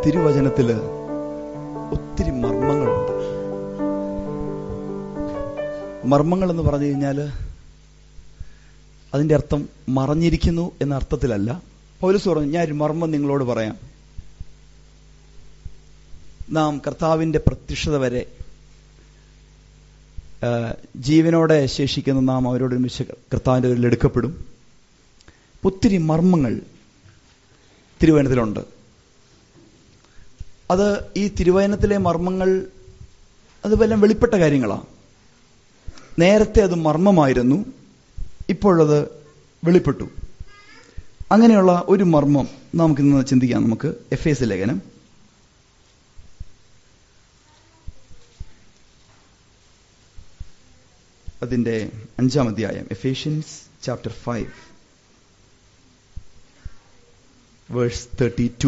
തിരുവചനത്തില് ഒത്തിരി മർമ്മങ്ങളുണ്ട് മർമ്മങ്ങൾ എന്ന് പറഞ്ഞു കഴിഞ്ഞാല് അതിന്റെ അർത്ഥം മറഞ്ഞിരിക്കുന്നു എന്ന അർത്ഥത്തിലല്ല പൗലൂസ് പറഞ്ഞു ഞാൻ ഒരു മർമ്മം നിങ്ങളോട് പറയാം നാം കർത്താവിന്റെ പ്രത്യക്ഷത വരെ ആ, ജീവനോടെ ശേഷിക്കുന്ന നാം അവരോട് ഒരുമിച്ച് കർത്താവിന്റെ പേരിൽ എടുക്കപ്പെടും ഒത്തിരി മർമ്മങ്ങൾ തിരുവചനത്തിലുണ്ട് അത് ഈ തിരുവചനത്തിലെ മർമ്മങ്ങൾ അത് വല്ലതും വെളിപ്പെട്ട കാര്യങ്ങളാണ് നേരത്തെ അത് മർമ്മമായിരുന്നു ഇപ്പോഴത് വെളിപ്പെട്ടു അങ്ങനെയുള്ള ഒരു മർമ്മം നമുക്കിന്ന് ചിന്തിക്കാം നമുക്ക് എഫ് എസ് ലേഖനം അതിന്റെ അഞ്ചാം അധ്യായം Ephesians chapter five verse thirty two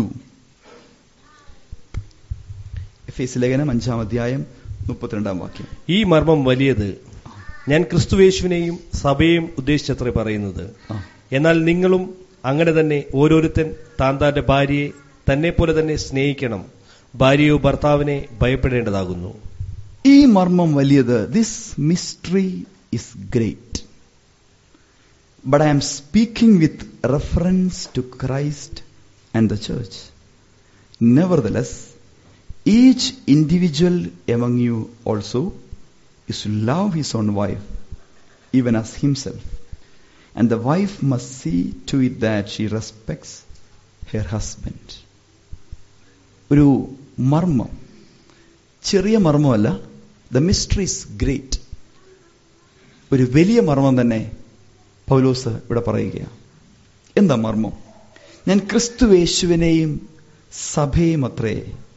എഫേസ് ലേഖനം അഞ്ചാം അധ്യായം മുപ്പത്തിരണ്ടാം വാക്യം ഈ മർമ്മം വലിയത് ഞാൻ ക്രിസ്തുവേശുവിനെയും സഭയെയും ഉദ്ദേശിച്ചത്രേ പറയുന്നത് ആ എന്നാൽ നിങ്ങളും അങ്ങനെ തന്നെ ഓരോരുത്തൻ താൻ താന്റെ ഭാര്യയെ തന്നെ പോലെ തന്നെ സ്നേഹിക്കണം ഭാര്യയോ ഭർത്താവിനെ ഭയപ്പെടേണ്ടതാകുന്നു ഈ മർമ്മം വലിയത് this mystery is great but I am speaking with reference to Christ and the church nevertheless each individual among you also is to love his own wife even as himself and the wife must see to it that she respects her husband ഒരു മർമ്മം ചെറിയ മർമ്മമല്ല the mystery is great ഒരു വലിയ മർമ്മം തന്നെ പൗലോസ് ഇവിടെ പറയുകയാണ് എന്താ മർമ്മം ഞാൻ ക്രിസ്തുവേശുവിനെയും സഭയും അത്രേ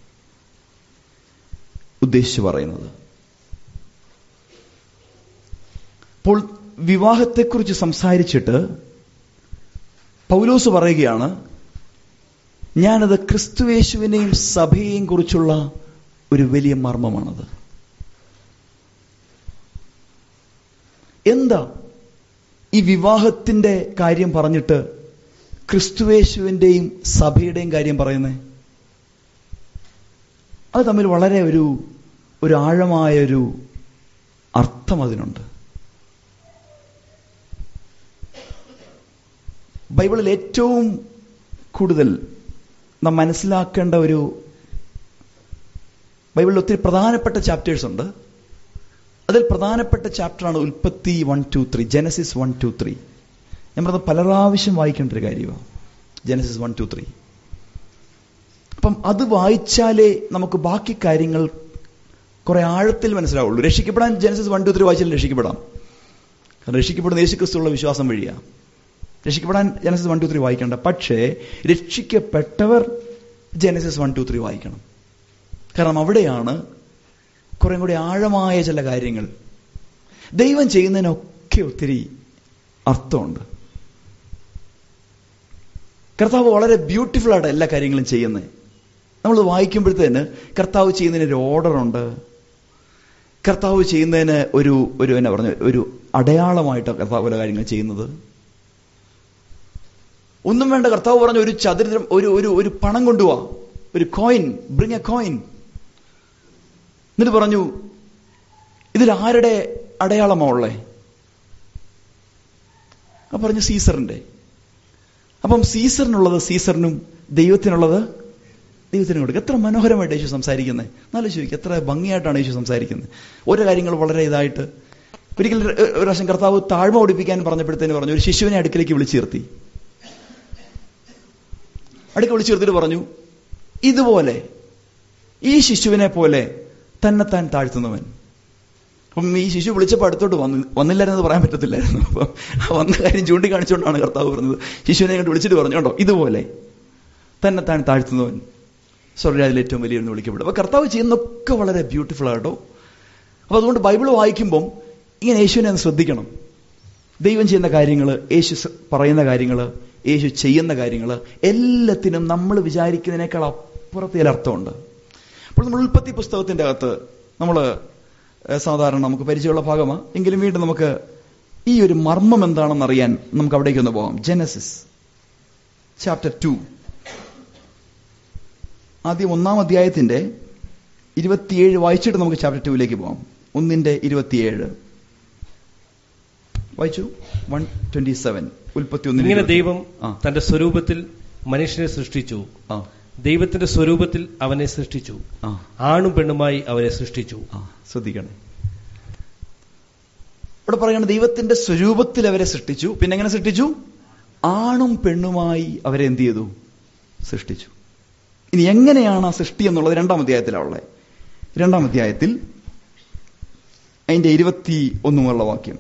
ഉദ്ദേശിച്ചു പറയുന്നത് അപ്പോൾ വിവാഹത്തെക്കുറിച്ച് സംസാരിച്ചിട്ട് പൗലോസ് പറയുകയാണ് ഞാനത് ക്രിസ്തുവേശുവിനെയും സഭയെയും കുറിച്ചുള്ള ഒരു വലിയ മർമ്മമാണത് എന്താ ഈ വിവാഹത്തിന്റെ കാര്യം പറഞ്ഞിട്ട് ക്രിസ്തുവേശുവിന്റെയും സഭയുടെയും കാര്യം പറയുന്നേ അത് തമ്മിൽ വളരെ ഒരു ഒരു ആഴമായ ഒരു അർത്ഥം അതിനുണ്ട് ബൈബിളിൽ ഏറ്റവും കൂടുതൽ നാം മനസ്സിലാക്കേണ്ട ഒരു ബൈബിളിൽ ഒത്തിരി പ്രധാനപ്പെട്ട ചാപ്റ്റേഴ്സ് ഉണ്ട് അതിൽ പ്രധാനപ്പെട്ട ചാപ്റ്ററാണ് ഉൽപ്പത്തി one two three Genesis one two three ഞാൻ പറഞ്ഞത് പല പ്രാവശ്യം വായിക്കേണ്ട ഒരു കാര്യമാണ് ജനസിസ് വൺ ടു ത്രീ അപ്പം അത് വായിച്ചാലേ നമുക്ക് ബാക്കി കാര്യങ്ങൾ കുറെ ആഴത്തിൽ മനസ്സിലാവുള്ളൂ രക്ഷിക്കപ്പെടാൻ ജനസിസ് വൺ ടു ത്രീ വായിച്ചാൽ രക്ഷിക്കപ്പെടാം കാരണം രക്ഷിക്കപ്പെടുന്ന യേശു ക്രിസ്തുള്ള വിശ്വാസം വഴിയാണ് രക്ഷിക്കപ്പെടാൻ ജനസിസ് വൺ ടു ത്രീ വായിക്കേണ്ട പക്ഷേ രക്ഷിക്കപ്പെട്ടവർ ജനസിസ് വൺ ടു ത്രീ വായിക്കണം കാരണം അവിടെയാണ് കുറെ കൂടി ആഴമായ ചില കാര്യങ്ങൾ ദൈവം ചെയ്യുന്നതിനൊക്കെ ഒത്തിരി അർത്ഥമുണ്ട് കർത്താവ് വളരെ ബ്യൂട്ടിഫുൾ ആയിട്ട് എല്ലാ കാര്യങ്ങളും ചെയ്യുന്നത് നമ്മൾ വായിക്കുമ്പോഴത്തേന് കർത്താവ് ചെയ്യുന്നതിന് ഒരു ഓർഡറുണ്ട് കർത്താവ് ചെയ്യുന്നതിന് ഒരു ഒരു എന്നാ പറഞ്ഞു ഒരു അടയാളമായിട്ട് കർത്താവ് പല കാര്യങ്ങൾ ചെയ്യുന്നത് ഒന്നും വേണ്ട കർത്താവ് പറഞ്ഞ ഒരു ചതുരം ഒരു ഒരു ഒരു പണം കൊണ്ടുപോവാ ഒരു കോയിൻ ബ്രിങ് എ കോയിൻ എന്നിട്ട് പറഞ്ഞു ഇതിൽ ആരുടെ അടയാളമാ ഉള്ളേ അപ്പൊ പറഞ്ഞു സീസറിന്റെ അപ്പം സീസറിനുള്ളത് സീസറിനും ദൈവത്തിനുള്ളത് ദൈവത്തിനും കൊടുക്കുക എത്ര മനോഹരമായിട്ട് യേശു സംസാരിക്കുന്നത് നല്ല ചോദിക്കുക എത്ര ഭംഗിയായിട്ടാണ് യേശു സംസാരിക്കുന്നത് ഓരോ കാര്യങ്ങൾ വളരെ ഇതായിട്ട് ഒരിക്കൽ ഒരു ഒരു പ്രാവശ്യം കർത്താവ് താഴ്മ ഓടിപ്പിക്കാൻ പറഞ്ഞപ്പോഴത്തേന് പറഞ്ഞു ഒരു ശിശുവിനെ അടുക്കിലേക്ക് വിളിച്ചു നിർത്തി അടുക്ക വിളിച്ചു നിർത്തിയിട്ട് പറഞ്ഞു ഇതുപോലെ ഈ ശിശുവിനെ പോലെ തന്നെത്താൻ താഴ്ത്തുന്നവൻ അപ്പം ഈ ശിശു വിളിച്ചപ്പോൾ അടുത്തോട്ട് വന്നു വന്നില്ലായിരുന്നു പറയാൻ പറ്റത്തില്ലായിരുന്നു അപ്പം ആ വന്ന കാര്യം ചൂണ്ടിക്കാണിച്ചുകൊണ്ടാണ് കർത്താവ് പറഞ്ഞത് ശിശുവിനെ ഇങ്ങോട്ട് വിളിച്ചിട്ട് പറഞ്ഞു കേട്ടോ ഇതുപോലെ തന്നെത്താൻ താഴ്ത്തുന്നവൻ സ്വർഗരാജിൽ ഏറ്റവും വലിയൊന്ന് വിളിക്കപ്പെടും അപ്പൊ കർത്താവ് ചെയ്യുന്നൊക്കെ വളരെ ബ്യൂട്ടിഫുൾ ആട്ടോ അപ്പൊ അതുകൊണ്ട് ബൈബിൾ വായിക്കുമ്പം ഇങ്ങനെ യേശുവിനെ ഒന്ന് ശ്രദ്ധിക്കണം ദൈവം ചെയ്യുന്ന കാര്യങ്ങൾ യേശു സ- പറയുന്ന കാര്യങ്ങൾ യേശു ചെയ്യുന്ന കാര്യങ്ങൾ എല്ലാത്തിനും നമ്മൾ വിചാരിക്കുന്നതിനേക്കാൾ അപ്പുറത്ത് ചില അർത്ഥമുണ്ട് അപ്പോൾ നമ്മൾ ഉൽപ്പത്തി പുസ്തകത്തിന്റെ അകത്ത് നമ്മൾ സാധാരണ നമുക്ക് പരിചയമുള്ള ഭാഗമാണ് എങ്കിലും വീണ്ടും നമുക്ക് ഈ ഒരു മർമ്മം എന്താണെന്ന് അറിയാൻ നമുക്ക് അവിടേക്ക് ഒന്ന് പോകാം ജനസിസ് ചാപ്റ്റർ ടു ആദ്യം ഒന്നാം അധ്യായത്തിന്റെ ഇരുപത്തിയേഴ് വായിച്ചിട്ട് നമുക്ക് ചാപ്റ്റർ ടൂവിലേക്ക് പോകാം ഒന്നിന്റെ ഇരുപത്തിയേഴ് വായിച്ചു വൺ ട്വന്റി സെവൻ ഉൽപ്പത്തി ഇങ്ങനെ ഒന്നിന് ദൈവം ആ. തന്റെ സ്വരൂപത്തിൽ മനുഷ്യനെ സൃഷ്ടിച്ചു ആ ദൈവത്തിന്റെ സ്വരൂപത്തിൽ അവനെ സൃഷ്ടിച്ചു ആ ആണും പെണ്ണുമായി അവരെ സൃഷ്ടിച്ചു ആ ശ്രദ്ധിക്കണേ ഇവിടെ പറയാണ് ദൈവത്തിന്റെ സ്വരൂപത്തിൽ അവരെ സൃഷ്ടിച്ചു പിന്നെ എങ്ങനെ സൃഷ്ടിച്ചു ആണും പെണ്ണുമായി അവരെ എന്ത് ചെയ്തു സൃഷ്ടിച്ചു ഇനി എങ്ങനെയാണ് ആ സൃഷ്ടി എന്നുള്ളത് രണ്ടാം അധ്യായത്തിലാണ് ഉള്ളത് രണ്ടാം അധ്യായത്തിൽ അതിന്റെ ഇരുപത്തി ഒന്നുമുള്ള വാക്യം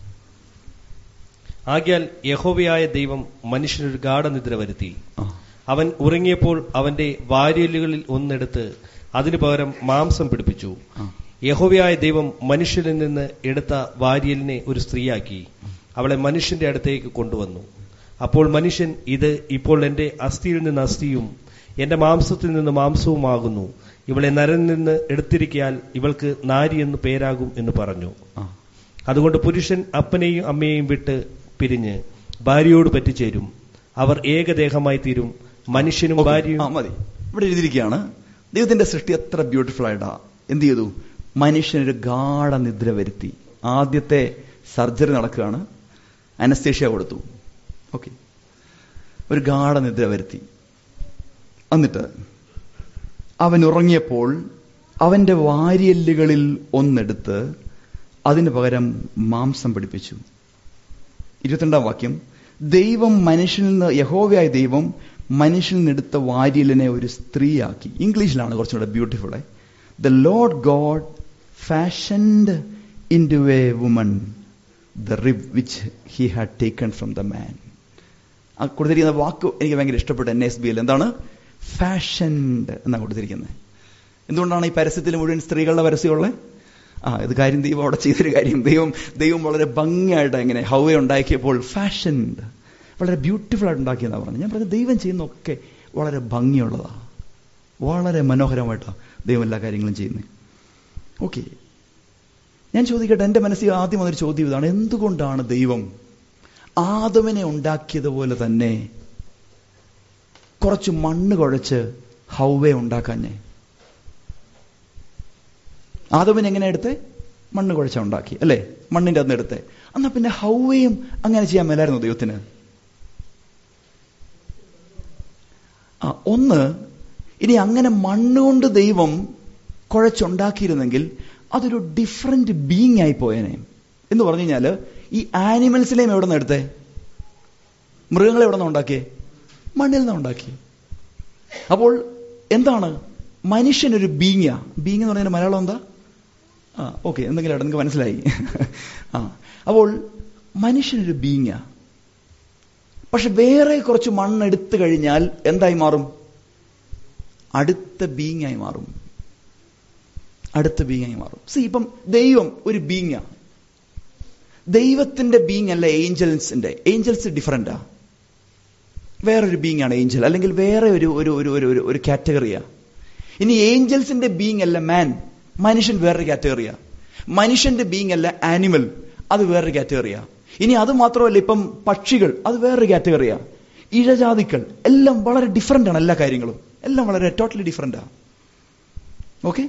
ആകിയാൽ യഹോവയായ ദൈവം മനുഷ്യനൊരു ഗാഠനിദ്ര വരുത്തി ആ അവൻ ഉറങ്ങിയപ്പോൾ അവന്റെ വാര്യലുകളിൽ ഒന്നെടുത്ത് അതിനു പകരം മാംസം പിടിപ്പിച്ചു ആ യഹോവയായ ദൈവം മനുഷ്യനിൽ നിന്ന് എടുത്ത വാര്യലിനെ ഒരു സ്ത്രീയാക്കി അവളെ മനുഷ്യന്റെ അടുത്തേക്ക് കൊണ്ടുവന്നു അപ്പോൾ മനുഷ്യൻ ഇത് ഇപ്പോൾ എന്റെ അസ്ഥിയിൽ നിന്ന് അസ്ഥിയും എന്റെ മാംസത്തിൽ നിന്ന് മാംസവുമാകുന്നു ഇവളെ നരനിൽ നിന്ന് എടുത്തിരിക്കയാൽ ഇവൾക്ക് നാരി എന്ന് പേരാകും എന്ന് പറഞ്ഞു ആ അതുകൊണ്ട് പുരുഷൻ അപ്പനെയും അമ്മയെയും വിട്ട് പിരിഞ്ഞ് ഭാര്യയോട് പറ്റിച്ചേരും അവർ ഏകദേഹമായി തീരും മനുഷ്യനും ഓക്കേ. ഭാര്യയും ആ മതി ഇവിടെ എഴുതിയിരിക്കുകയാണ് ദൈവത്തിന്റെ സൃഷ്ടി എത്ര ബ്യൂട്ടിഫുൾ ആയിട്ടാ എന്ത് ചെയ്തു മനുഷ്യനൊരു ഗാഠ നിദ്ര വരുത്തി ആദ്യത്തെ സർജറി നടക്കുകയാണ് അനസ്തേഷ്യ കൊടുത്തു ഓക്കെ ഒരു ഗാഠ നിദ്ര വരുത്തി എന്നിട്ട് അവൻ ഉറങ്ങിയപ്പോൾ അവന്റെ വാരിയല്ലുകളിൽ ഒന്നെടുത്ത് അതിന് പകരം മാംസം പിടിപ്പിച്ചു ഇരുപത്തിരണ്ടാം വാക്യം ദൈവം മനുഷ്യനിൽ നിന്ന് യഹോവയായ ദൈവം മനുഷ്യനിൽ നിന്നെടുത്ത വാര്യലിനെ ഒരു സ്ത്രീയാക്കി ഇംഗ്ലീഷിലാണ് കുറച്ചുകൂടെ beautiful the Lord God fashioned into a woman the rib which he had taken from the man ആ കൊടുത്തിരിക്കുന്ന വാക്ക് എനിക്ക് ഭയങ്കര ഇഷ്ടപ്പെട്ടു എൻ എസ് ബിയിൽ എന്താണ് ഫാഷൻഡ് എന്നാണ് കൊടുത്തിരിക്കുന്നത് എന്തുകൊണ്ടാണ് ഈ പരസ്യത്തിൽ മുഴുവൻ സ്ത്രീകളുടെ പരസ്യമുള്ളത് ആ ഇത് കാര്യം ദൈവം അവിടെ ചെയ്തൊരു കാര്യം ദൈവം ദൈവം വളരെ ഭംഗിയായിട്ട് എങ്ങനെ ഹൗവ ഉണ്ടാക്കിയപ്പോൾ ഫാഷൻഡ് വളരെ ബ്യൂട്ടിഫുൾ ആയിട്ട് ഉണ്ടാക്കിയെന്നാണ് പറഞ്ഞത് ഞാൻ പറഞ്ഞത് ദൈവം ചെയ്യുന്നതൊക്കെ വളരെ ഭംഗിയുള്ളതാണ് വളരെ മനോഹരമായിട്ടാണ് ദൈവം എല്ലാ കാര്യങ്ങളും ചെയ്യുന്നത് ഓക്കെ ഞാൻ ചോദിക്കട്ടെ എൻ്റെ മനസ്സിൽ ആദ്യം വന്നൊരു ചോദ്യം ഇതാണ് എന്തുകൊണ്ടാണ് ദൈവം ആദമിനെ ഉണ്ടാക്കിയതുപോലെ തന്നെ കുറച്ച് മണ്ണ് കുഴച്ച് ഹൗവയെ ഉണ്ടാക്കാഞ്ഞേ ആദമിനെ എങ്ങനെ എടുത്ത് മണ്ണ് കുഴച്ച ഉണ്ടാക്കി അല്ലേ മണ്ണിന്റെ അന്ന് എടുത്ത് എന്നാ പിന്നെ ഹൗവയും അങ്ങനെ ചെയ്യാൻ മേലായിരുന്നു ദൈവത്തിന് ആ ഒന്ന് ഇനി അങ്ങനെ മണ്ണുകൊണ്ട് ദൈവം കുഴച്ചുണ്ടാക്കിയിരുന്നെങ്കിൽ അതൊരു ഡിഫറെന്റ് ബീങ് ആയി പോയേനെ എന്ന് പറഞ്ഞു കഴിഞ്ഞാല് ഈ ആനിമൽസിനെയും എവിടെ നിന്ന് എടുത്തേ മൃഗങ്ങളെ എവിടെ നിന്ന് ഉണ്ടാക്കിയേ മണ്ണിൽ നിന്ന് ഉണ്ടാക്കി അപ്പോൾ എന്താണ് മനുഷ്യനൊരു ബീങ്ങ ബീങ് എന്ന് പറയുന്ന മലയാളം എന്താ ആ ഓക്കെ എന്തെങ്കിലും അവിടെ നിങ്ങൾക്ക് മനസ്സിലായി ആ അപ്പോൾ മനുഷ്യനൊരു ബീങ്ങ പക്ഷെ വേറെ കുറച്ച് മണ്ണ് എടുത്തു കഴിഞ്ഞാൽ എന്തായി മാറും അടുത്ത ബീങ്ങായി മാറും അടുത്ത ബീങ്ങായി മാറും സി ഇപ്പം ദൈവം ഒരു ബീങ്ങ ദൈവത്തിന്റെ ബീങ് അല്ല ഏഞ്ചൽസിന്റെ ഏഞ്ചൽസ് ഡിഫറൻറ്റാ വേറൊരു ബീങ് ആണ് ഏഞ്ചൽ അല്ലെങ്കിൽ വേറെ ഒരു ഒരു ഒരു ഒരു ഒരു ഒരു കാറ്റഗറിയാ ഇനി ഏഞ്ചൽസിന്റെ ബീങ് അല്ല മാൻ മനുഷ്യൻ വേറൊരു കാറ്റഗറിയാ മനുഷ്യന്റെ ബീങ് അല്ല ആനിമൽ അത് വേറൊരു കാറ്റഗറിയാ ഇനി അത് മാത്രമല്ല ഇപ്പം പക്ഷികൾ അത് വേറൊരു കാറ്റഗറിയാ ഇഴജാതിക്കൾ എല്ലാം വളരെ ഡിഫറെന്റ് ആണ് എല്ലാ കാര്യങ്ങളും എല്ലാം വളരെ ടോട്ടലി ഡിഫറെന്റാ ഓക്കെ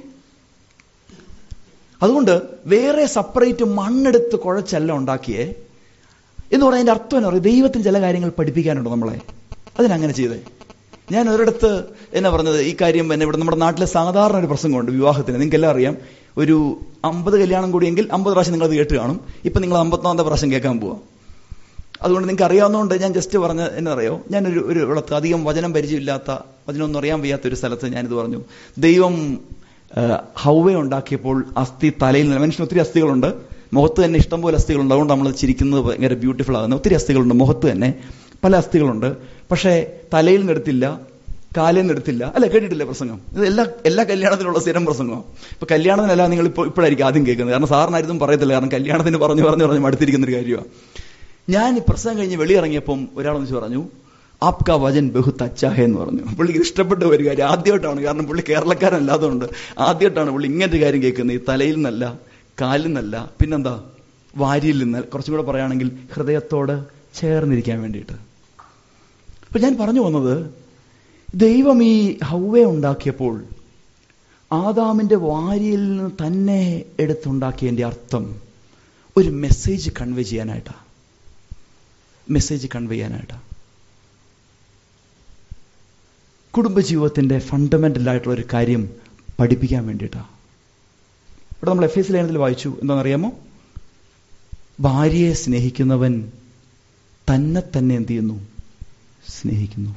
അതുകൊണ്ട് വേറെ സെപ്പറേറ്റ് മണ്ണെടുത്ത് കുഴച്ചല്ല ഉണ്ടാക്കിയേ എന്ന് പറഞ്ഞാൽ അതിന്റെ അർത്ഥം എന്ന് പറയും ദൈവത്തിന് ചില കാര്യങ്ങൾ പഠിപ്പിക്കാനുണ്ട് നമ്മളെ അതിനങ്ങനെ ചെയ്തേ ഞാൻ ഒരിടത്ത് എന്നാ പറഞ്ഞത് ഈ കാര്യം എന്നെ ഇവിടെ നമ്മുടെ നാട്ടിലെ സാധാരണ ഒരു പ്രസംഗമുണ്ട് വിവാഹത്തിന് നിങ്ങൾക്കെല്ലാം അറിയാം ഒരു അമ്പത് കല്യാണം കൂടിയെങ്കിൽ അമ്പത് പ്രാവശ്യം നിങ്ങളത് കേട്ട് കാണും ഇപ്പൊ നിങ്ങൾ അമ്പത്തൊന്നാമത്തെ പ്രാവശ്യം കേൾക്കാൻ പോവാ അതുകൊണ്ട് നിങ്ങൾക്ക് അറിയാവുന്നതുകൊണ്ട് ഞാൻ ജസ്റ്റ് പറഞ്ഞ എന്നറിയോ ഞാനൊരു ഒരു ഇവിടത്ത് അധികം വചനം പരിചയമില്ലാത്ത വചനമൊന്നും അറിയാൻ വയ്യാത്ത ഒരു സ്ഥലത്ത് ഞാനിത് പറഞ്ഞു ദൈവം ഹൗവ ഉണ്ടാക്കിയപ്പോൾ അസ്ഥി തലയിൽ നിന്ന് മനുഷ്യന് ഒത്തിരി അസ്ഥികളുണ്ട് മുഖത്ത് തന്നെ ഇഷ്ടംപോലെ അസ്ഥികളുണ്ട് അതുകൊണ്ട് നമ്മൾ ചിരിക്കുന്നത് ഭയങ്കര ബ്യൂട്ടിഫുൾ ആകുന്നത് ഒത്തിരി അസ്ഥികളുണ്ട് മുഖത്ത് തന്നെ പല അസ്ഥികളുണ്ട് പക്ഷേ തലയിൽ നിന്നെടുത്തില്ല കാലിൽ നിന്നെടുത്തില്ല അല്ല കേട്ടിട്ടില്ലേ പ്രസംഗം ഇത് എല്ലാ എല്ലാ കല്യാണത്തിലുള്ള സ്ഥിരം പ്രസംഗമാണ് ഇപ്പൊ കല്യാണത്തിനല്ല നിങ്ങൾ ഇപ്പോൾ ഇപ്പോഴായിരിക്കും ആദ്യം കേൾക്കുന്നത് കാരണം സാറിനായിരുന്നു പറയത്തില്ല കാരണം കല്യാണത്തിന് പറഞ്ഞു പറഞ്ഞു പറഞ്ഞു മടുത്തിരിക്കുന്ന ഒരു കാര്യമാണ് ഞാൻ ഈ പ്രസംഗം കഴിഞ്ഞ് വെളിയിറങ്ങിയപ്പം ഒരാൾ വെച്ച് പറഞ്ഞു ആപ്ക വചൻ ബഹുത്ത് അച്ചാഹ എന്ന് പറഞ്ഞു പുള്ളിക്ക് ഇഷ്ടപ്പെട്ട ഒരു കാര്യം ആദ്യമായിട്ടാണ് കാരണം പുള്ളി കേരളക്കാരനല്ലാത്തതുകൊണ്ട് ആദ്യമായിട്ടാണ് പുള്ളി ഇങ്ങനത്തെ കാര്യം കേൾക്കുന്നത് ഈ തലയിൽ നിന്നല്ല കാലിൽ നിന്നല്ല പിന്നെന്താ വാരിയിൽ നിന്ന് കുറച്ചും കൂടെ പറയുകയാണെങ്കിൽ ഹൃദയത്തോട് ചേർന്നിരിക്കാൻ വേണ്ടിയിട്ട് അപ്പൊ ഞാൻ പറഞ്ഞു വന്നത് ദൈവം ഈ ഹൗവെ ഉണ്ടാക്കിയപ്പോൾ ആദാമിന്റെ വാരിയിൽ നിന്ന് തന്നെ എടുത്തുണ്ടാക്കിയതിന്റെ അർത്ഥം ഒരു മെസ്സേജ് കൺവേ ചെയ്യാനായിട്ടാ മെസ്സേജ് കൺവേ ചെയ്യാനായിട്ടാ കുടുംബജീവിതത്തിന്റെ ഫണ്ടമെന്റൽ ആയിട്ടുള്ള ഒരു കാര്യം പഠിപ്പിക്കാൻ വേണ്ടിയിട്ടാ ഇവിടെ നമ്മൾ എഫ് എസ് ലേഖനത്തിൽ വായിച്ചു എന്താണെന്നറിയാമോ ഭാര്യയെ സ്നേഹിക്കുന്നവൻ തന്നെ തന്നെ എന്ത് ചെയ്യുന്നു സ്നേഹിക്കുന്നു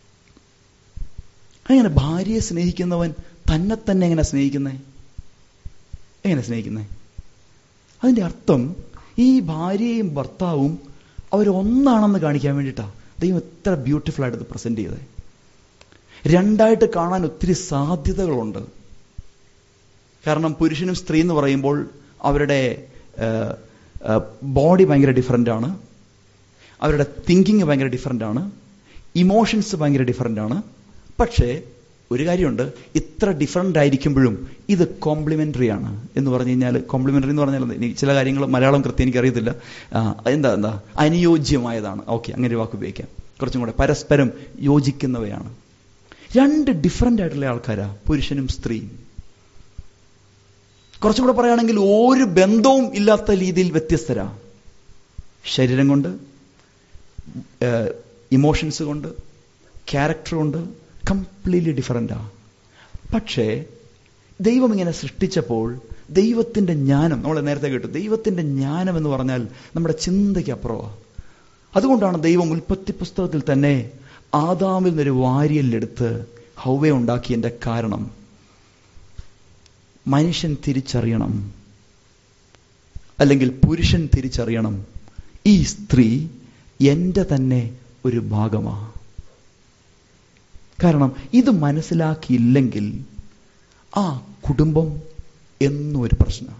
അങ്ങനെ ഭാര്യയെ സ്നേഹിക്കുന്നവൻ തന്നെ തന്നെ എങ്ങനെ സ്നേഹിക്കുന്നേ എങ്ങനെ സ്നേഹിക്കുന്നേ അതിന്റെ അർത്ഥം ഈ ഭാര്യയും ഭർത്താവും അവരൊന്നാണെന്ന് കാണിക്കാൻ വേണ്ടിയിട്ടാ ദൈവം എത്ര ബ്യൂട്ടിഫുൾ ആയിട്ട് ഇത് പ്രസന്റ് ചെയ്തേ രണ്ടായിട്ട് കാണാൻ ഒത്തിരി സാധ്യതകളുണ്ട് കാരണം പുരുഷനും സ്ത്രീ എന്ന് പറയുമ്പോൾ അവരുടെ ബോഡി ഭയങ്കര ഡിഫറൻ്റ് ആണ് അവരുടെ തിങ്കിങ് ഭയങ്കര ഡിഫറൻ്റ് ആണ് ഇമോഷൻസ് ഭയങ്കര ഡിഫറൻ്റ് ആണ് പക്ഷേ ഒരു കാര്യമുണ്ട് ഇത്ര ഡിഫറൻ്റ് ആയിരിക്കുമ്പോഴും ഇത് കോംപ്ലിമെന്ററി ആണ് എന്ന് പറഞ്ഞു കഴിഞ്ഞാൽ കോംപ്ലിമെന്ററി എന്ന് പറഞ്ഞാൽ എന്താ? എനിക്ക് ചില കാര്യങ്ങൾ മലയാളം കൃത്യം എനിക്ക് അറിയത്തില്ല ആ, എന്താ എന്താ അനുയോജ്യമായതാണ് ഓക്കെ അങ്ങനെ ഒരു വാക്ക് ഉപയോഗിക്കാം കുറച്ചും കൂടെ പരസ്പരം യോജിക്കുന്നവയാണ് രണ്ട് ഡിഫറൻ്റ് ആയിട്ടുള്ള ആൾക്കാരാ പുരുഷനും സ്ത്രീയും കുറച്ചും കൂടെ പറയുകയാണെങ്കിൽ ഒരു ബന്ധവും ഇല്ലാത്ത രീതിയിൽ വ്യത്യസ്തരാ ശരീരം കൊണ്ട് ഇമോഷൻസ് കൊണ്ട് ക്യാരക്ടർ കൊണ്ട് കംപ്ലീറ്റ്ലി ഡിഫറൻ്റാ പക്ഷേ ദൈവം ഇങ്ങനെ സൃഷ്ടിച്ചപ്പോൾ ദൈവത്തിന്റെ ജ്ഞാനം നമ്മൾ നേരത്തെ കേട്ടു ദൈവത്തിന്റെ ജ്ഞാനം എന്ന് പറഞ്ഞാൽ നമ്മുടെ ചിന്തയ്ക്ക് അപ്പുറമാണ് അതുകൊണ്ടാണ് ദൈവം ഉൽപ്പത്തി പുസ്തകത്തിൽ തന്നെ ആദാമിൽ നിന്നൊരു വാരിയലെടുത്ത് ഹൗവെ ഉണ്ടാക്കിയതിന്റെ കാരണം മനുഷ്യൻ തിരിച്ചറിയണം അല്ലെങ്കിൽ പുരുഷൻ തിരിച്ചറിയണം ഈ സ്ത്രീ എന്റെ തന്നെ ഒരു ഭാഗമാ കാരണം ഇത് മനസ്സിലാക്കിയില്ലെങ്കിൽ ആ കുടുംബം എന്നും ഒരു പ്രശ്നമാണ്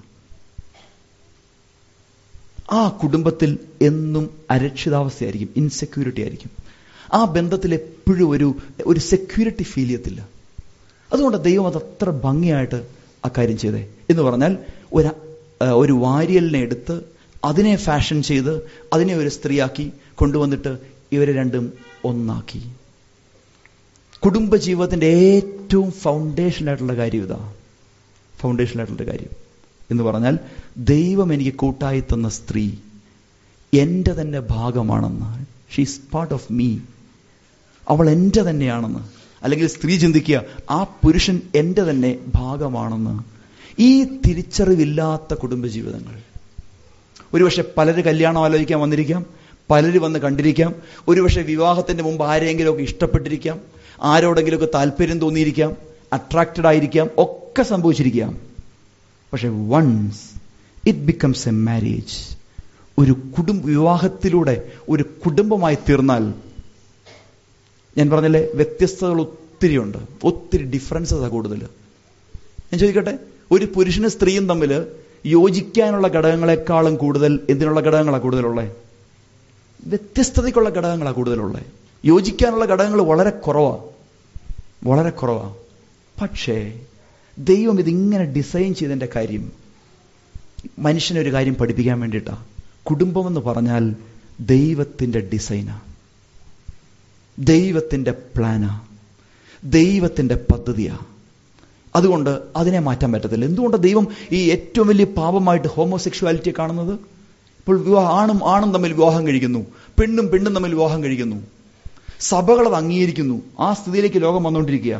ആ കുടുംബത്തിൽ എന്നും അരക്ഷിതാവസ്ഥയായിരിക്കും ഇൻസെക്യൂരിറ്റി ആയിരിക്കും ആ ബന്ധത്തിൽ എപ്പോഴും ഒരു ഒരു സെക്യൂരിറ്റി ഫീൽ ചെയ്യത്തില്ല അതുകൊണ്ട് ദൈവം അത് അത്ര ഭംഗിയായിട്ട് ആ കാര്യം ചെയ്തേ എന്ന് പറഞ്ഞാൽ ഒരു ആ, ഒരു വാരിയലിനെ എടുത്ത് അതിനെ ഫാഷൻ ചെയ്ത് അതിനെ ഒരു സ്ത്രീയാക്കി കൊണ്ടുവന്നിട്ട് ഇവരെ രണ്ടും ഒന്നാക്കി കുടുംബജീവിതത്തിന്റെ ഏറ്റവും ഫൗണ്ടേഷൻ ആയിട്ടുള്ള കാര്യം ഇതാ ഫൗണ്ടേഷൻ ആയിട്ടുള്ള കാര്യം എന്ന് പറഞ്ഞാൽ ദൈവം എനിക്ക് കൂട്ടായി തന്ന സ്ത്രീ എന്റെ തന്നെ ഭാഗമാണെന്ന് ഷീസ് പാർട്ട് ഓഫ് മീ അവൾ എന്റെ തന്നെയാണെന്ന് അല്ലെങ്കിൽ സ്ത്രീ ചിന്തിക്കുക ആ പുരുഷൻ എന്റെ തന്നെ ഭാഗമാണെന്ന് ഈ തിരിച്ചറിവില്ലാത്ത കുടുംബജീവിതങ്ങൾ ഒരുപക്ഷെ പലര് കല്യാണം ആലോചിക്കാൻ വന്നിരിക്കാം പലര് വന്ന് കണ്ടിരിക്കാം ഒരുപക്ഷെ വിവാഹത്തിന്റെ മുമ്പ് ആരെയെങ്കിലുമൊക്കെ ഇഷ്ടപ്പെട്ടിരിക്കാം ആരോടെങ്കിലുമൊക്കെ താല്പര്യം തോന്നിയിരിക്കാം അട്രാക്റ്റഡ് ആയിരിക്കാം ഒക്കെ സംഭവിച്ചിരിക്കാം പക്ഷെ once it becomes a marriage ഒരു കുടുംബ വിവാഹത്തിലൂടെ ഒരു കുടുംബമായി തീർന്നാൽ ഞാൻ പറഞ്ഞില്ലേ വ്യത്യസ്തതകൾ ഒത്തിരിയുണ്ട് ഒത്തിരി ഡിഫറൻസസ് കൂടുതൽ ഞാൻ ചോദിക്കട്ടെ ഒരു പുരുഷനും സ്ത്രീയും തമ്മിൽ യോജിക്കാനുള്ള ഘടകങ്ങളെക്കാളും കൂടുതൽ എന്തിനുള്ള ഘടകങ്ങളാണ് കൂടുതലുള്ളത് വ്യത്യസ്തതയ്ക്കുള്ള ഘടകങ്ങളാണ് കൂടുതലുള്ളത് യോജിക്കാനുള്ള ഘടകങ്ങൾ വളരെ കുറവാ വളരെ കുറവാ പക്ഷേ ദൈവം ഇതിങ്ങനെ ഡിസൈൻ ചെയ്തതിന്റെ കാര്യം മനുഷ്യനെ ഒരു കാര്യം പഠിപ്പിക്കാൻ വേണ്ടിയിട്ടാ കുടുംബമെന്ന് പറഞ്ഞാൽ ദൈവത്തിന്റെ ഡിസൈനാ ദൈവത്തിന്റെ പ്ലാനാ ദൈവത്തിന്റെ പദ്ധതിയാ അതുകൊണ്ട് അതിനെ മാറ്റാൻ പറ്റത്തില്ല എന്തുകൊണ്ട് ദൈവം ഈ ഏറ്റവും വലിയ പാപമായിട്ട് ഹോമോസെക്ഷുവാലിറ്റിയെ കാണുന്നത് ഇപ്പോൾ വിവാഹം ആണും ആണും തമ്മിൽ വിവാഹം കഴിക്കുന്നു പെണ്ണും പെണ്ണും തമ്മിൽ വിവാഹം കഴിക്കുന്നു സഭകൾ അത് അംഗീകരിക്കുന്നു ആ സ്ഥിതിയിലേക്ക് ലോകം വന്നുകൊണ്ടിരിക്കുക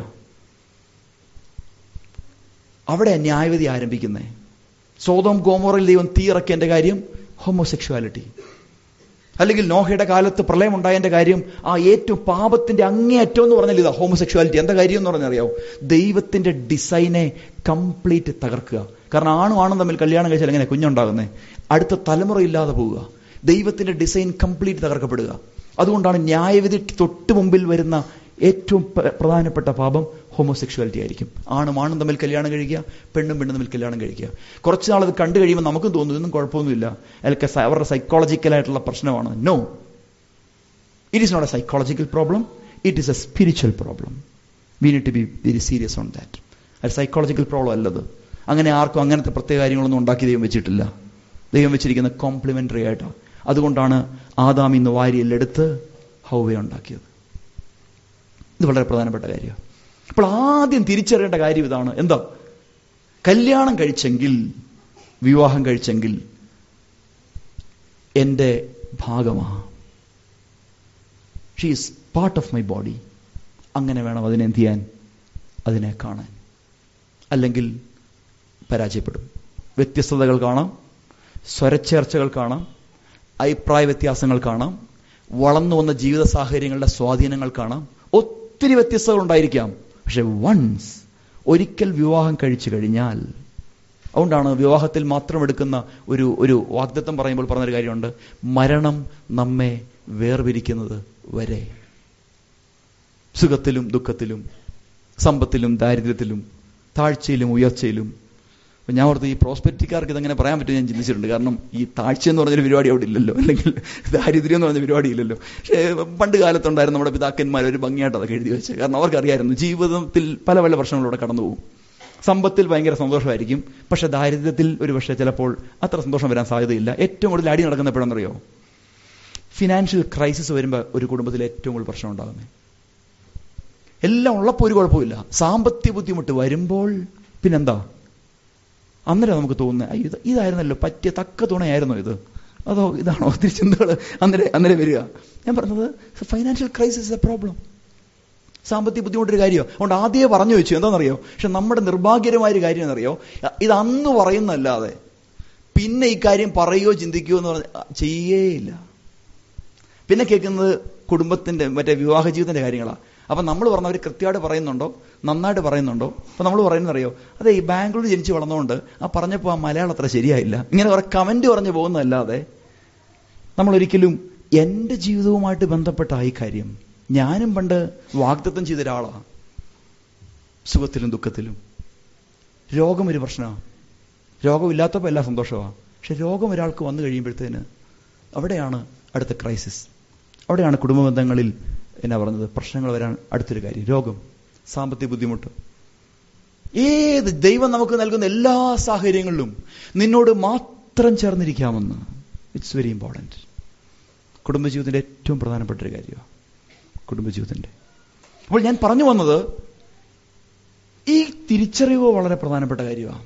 അവിടെ ന്യായവിധി ആരംഭിക്കുന്നേ സ്വതം ഗോമോറയിൽ ദൈവം തീയിറക്കിയതിന്റെ കാര്യം ഹോമോസെക്ഷുവാലിറ്റി അല്ലെങ്കിൽ നോഹയുടെ കാലത്ത് പ്രളയം ഉണ്ടായതിന്റെ കാര്യം ആ ഏറ്റവും പാപത്തിന്റെ അങ്ങേയറ്റം എന്ന് പറഞ്ഞാൽ ഇതാ ഹോമോസെക്ഷുവാലിറ്റി എന്താ കാര്യം എന്ന് പറഞ്ഞാൽ അറിയാവോ ദൈവത്തിന്റെ ഡിസൈനെ കംപ്ലീറ്റ് തകർക്കുക കാരണം ആണും ആണും തമ്മിൽ കല്യാണം കഴിച്ചാൽ എങ്ങനെ കുഞ്ഞുണ്ടാകുന്നേ അടുത്ത തലമുറ ഇല്ലാതെ പോവുക ദൈവത്തിന്റെ ഡിസൈൻ കംപ്ലീറ്റ് തകർക്കപ്പെടുക അതുകൊണ്ടാണ് ന്യായവിധി തൊട്ട് മുമ്പിൽ വരുന്ന ഏറ്റവും പ്ര- പ്രധാനപ്പെട്ട പാപം ഹോമോസെക്ഷുവാലിറ്റി ആയിരിക്കും ആണും ആണും തമ്മിൽ കല്യാണം കഴിക്കുക പെണ്ണും പെണ്ണും തമ്മിൽ കല്യാണം കഴിക്കുക കുറച്ച് നാൾ അത് കണ്ടു കഴിയുമ്പോൾ നമുക്കും തോന്നും ഇതൊന്നും കുഴപ്പമൊന്നുമില്ല അതൊക്കെ സ- അവരുടെ സൈക്കോളജിക്കലായിട്ടുള്ള പ്രശ്നമാണ് no it is not a psychological problem it is a spiritual problem we need to be very serious on that അത് സൈക്കോളജിക്കൽ പ്രോബ്ലം അല്ലത് അങ്ങനെ ആർക്കും അങ്ങനത്തെ പ്രത്യേക കാര്യങ്ങളൊന്നും ഉണ്ടാക്കി ദൈവം വെച്ചിട്ടില്ല ദൈവം വെച്ചിരിക്കുന്ന കോംപ്ലിമെന്ററി ആയിട്ടാണ് അതുകൊണ്ടാണ് ആദാം ഇന്ന് വാരിയെടുത്ത് ഹൗവ ഉണ്ടാക്കിയത് ഇത് വളരെ പ്രധാനപ്പെട്ട കാര്യമാണ് അപ്പോൾ ആദ്യം തിരിച്ചറിയേണ്ട കാര്യം ഇതാണ് എന്താ കല്യാണം കഴിച്ചെങ്കിൽ വിവാഹം കഴിച്ചെങ്കിൽ എൻ്റെ ഭാഗമാ she is part of my body അങ്ങനെ വേണം അതിനെ എന്ത് ചെയ്യാൻ അതിനെ കാണാൻ അല്ലെങ്കിൽ പരാജയപ്പെടും വ്യത്യസ്തതകൾ കാണാം സ്വരച്ചേർച്ചകൾ കാണാം അഭിപ്രായ വ്യത്യാസങ്ങൾ കാണാം വളർന്നു വന്ന ജീവിത സാഹചര്യങ്ങളുടെ സ്വാധീനങ്ങൾ കാണാം ഒത്തിരി വ്യത്യസ്തതകൾ ഉണ്ടായിരിക്കാം പക്ഷെ വൺസ് ഒരിക്കൽ വിവാഹം കഴിച്ചു കഴിഞ്ഞാൽ അതുകൊണ്ടാണ് വിവാഹത്തിൽ മാത്രം എടുക്കുന്ന ഒരു ഒരു വാഗ്ദത്തം പറയുമ്പോൾ പറഞ്ഞൊരു കാര്യമുണ്ട് മരണം നമ്മെ വേർപിരിക്കുന്നത് വരെ സുഖത്തിലും ദുഃഖത്തിലും സമ്പത്തിലും ദാരിദ്ര്യത്തിലും താഴ്ചയിലും ഉയർച്ചയിലും അപ്പൊ ഞാൻ ഓർത്ത് ഈ പ്രോസ്പെക്റ്റിക്കാർക്ക് ഇതെങ്ങനെ പറയാൻ പറ്റും ഞാൻ ചിന്തിച്ചിട്ടുണ്ട് കാരണം ഈ താഴ്ച എന്ന് പറഞ്ഞൊരു പരിപാടി അവിടെ ഇല്ലല്ലോ അല്ലെങ്കിൽ ദാരിദ്ര്യം എന്ന് പറഞ്ഞ പരിപാടി ഇല്ലല്ലോ പക്ഷേ പണ്ട് കാലത്തുണ്ടായിരുന്നു നമ്മുടെ പിതാക്കന്മാർ ഒരു ഭംഗിയായിട്ട് അതൊക്കെ എഴുതി വെച്ച് കാരണം അവർക്കറിയായിരുന്നു ജീവിതത്തിൽ പല പല പ്രശ്നങ്ങളിലൂടെ കടന്നു പോകും സമ്പത്തിൽ ഭയങ്കര സന്തോഷമായിരിക്കും പക്ഷെ ദാരിദ്ര്യത്തിൽ ഒരു പക്ഷേ ചിലപ്പോൾ അത്ര സന്തോഷം വരാൻ സാധ്യതയില്ല ഏറ്റവും കൂടുതൽ അടി നടക്കുന്ന എപ്പോഴെന്നറിയോ ഫിനാൻഷ്യൽ ക്രൈസിസ് വരുമ്പോൾ ഒരു കുടുംബത്തിൽ ഏറ്റവും കൂടുതൽ പ്രശ്നം ഉണ്ടാകുന്നത് എല്ലാം ഉള്ളപ്പോൾ ഒരു കുഴപ്പമില്ല സാമ്പത്തിക ബുദ്ധിമുട്ട് വരുമ്പോൾ പിന്നെന്താ അന്നേരം നമുക്ക് തോന്നുന്നത് "അയ്യോ, ഇത് ഇതായിരുന്നല്ലോ പറ്റിയ തക്ക തുണയായിരുന്നോ ഇത് അതോ ഇതാണോ ഒത്തിരി ചിന്തകൾ അന്നേരം അന്നേരം വരിക ഞാൻ പറഞ്ഞത് ഫൈനാൻഷ്യൽ ക്രൈസിസ് എ പ്രോബ്ലം സാമ്പത്തിക ബുദ്ധിമുട്ടൊരു കാര്യമാണ് അതുകൊണ്ട് ആദ്യമേ പറഞ്ഞു വെച്ചു എന്താണെന്നറിയോ പക്ഷെ നമ്മുടെ നിർഭാഗ്യകരമായ ഒരു കാര്യം എന്നറിയോ ഇത് അന്ന് പറയുന്നല്ലാതെ പിന്നെ ഈ കാര്യം പറയുകയോ ചിന്തിക്കുകയോ എന്ന് പറഞ്ഞ ചെയ്യേയില്ല പിന്നെ കേൾക്കുന്നത് കുടുംബത്തിന്റെ മറ്റേ വിവാഹ ജീവിതത്തിന്റെ കാര്യങ്ങളാണ് അപ്പൊ നമ്മൾ പറഞ്ഞവർ കൃത്യമായിട്ട് പറയുന്നുണ്ടോ നന്നായിട്ട് പറയുന്നുണ്ടോ അപ്പൊ നമ്മൾ പറയുന്നറിയോ അതെ ഈ ബാംഗ്ലൂർ ജനിച്ച് വളർന്നുകൊണ്ട് ആ പറഞ്ഞപ്പോൾ ആ മലയാളം അത്ര ശരിയായില്ല ഇങ്ങനെ കുറെ കമന്റ് പറഞ്ഞു പോകുന്നതല്ലാതെ നമ്മൾ ഒരിക്കലും എന്റെ ജീവിതവുമായിട്ട് ബന്ധപ്പെട്ട ഈ കാര്യം ഞാനും പണ്ട് വാഗ്ദത്തം ചെയ്ത ഒരാളാണ് സുഖത്തിലും ദുഃഖത്തിലും രോഗം ഒരു പ്രശ്നമാണ് രോഗമില്ലാത്തപ്പോൾ എല്ലാ സന്തോഷമാണ് പക്ഷെ രോഗം ഒരാൾക്ക് വന്നു കഴിയുമ്പോഴത്തേന് അവിടെയാണ് അടുത്ത ക്രൈസിസ് അവിടെയാണ് കുടുംബ ബന്ധങ്ങളിൽ എന്നാ പറഞ്ഞത് പ്രശ്നങ്ങൾ വരാൻ അടുത്തൊരു കാര്യം രോഗം സാമ്പത്തിക ബുദ്ധിമുട്ട് ഏത് ദൈവം നമുക്ക് നൽകുന്ന എല്ലാ സാഹചര്യങ്ങളിലും നിന്നോട് മാത്രം ചേർന്നിരിക്കാമെന്ന് ഇറ്റ്സ് വെരി ഇമ്പോർട്ടൻറ്റ് കുടുംബജീവിതത്തിന്റെ ഏറ്റവും പ്രധാനപ്പെട്ട ഒരു കാര്യമാണ് കുടുംബജീവിതത്തിന്റെ അപ്പോൾ ഞാൻ പറഞ്ഞു വന്നത് ഈ തിരിച്ചറിവ് വളരെ പ്രധാനപ്പെട്ട കാര്യമാണ്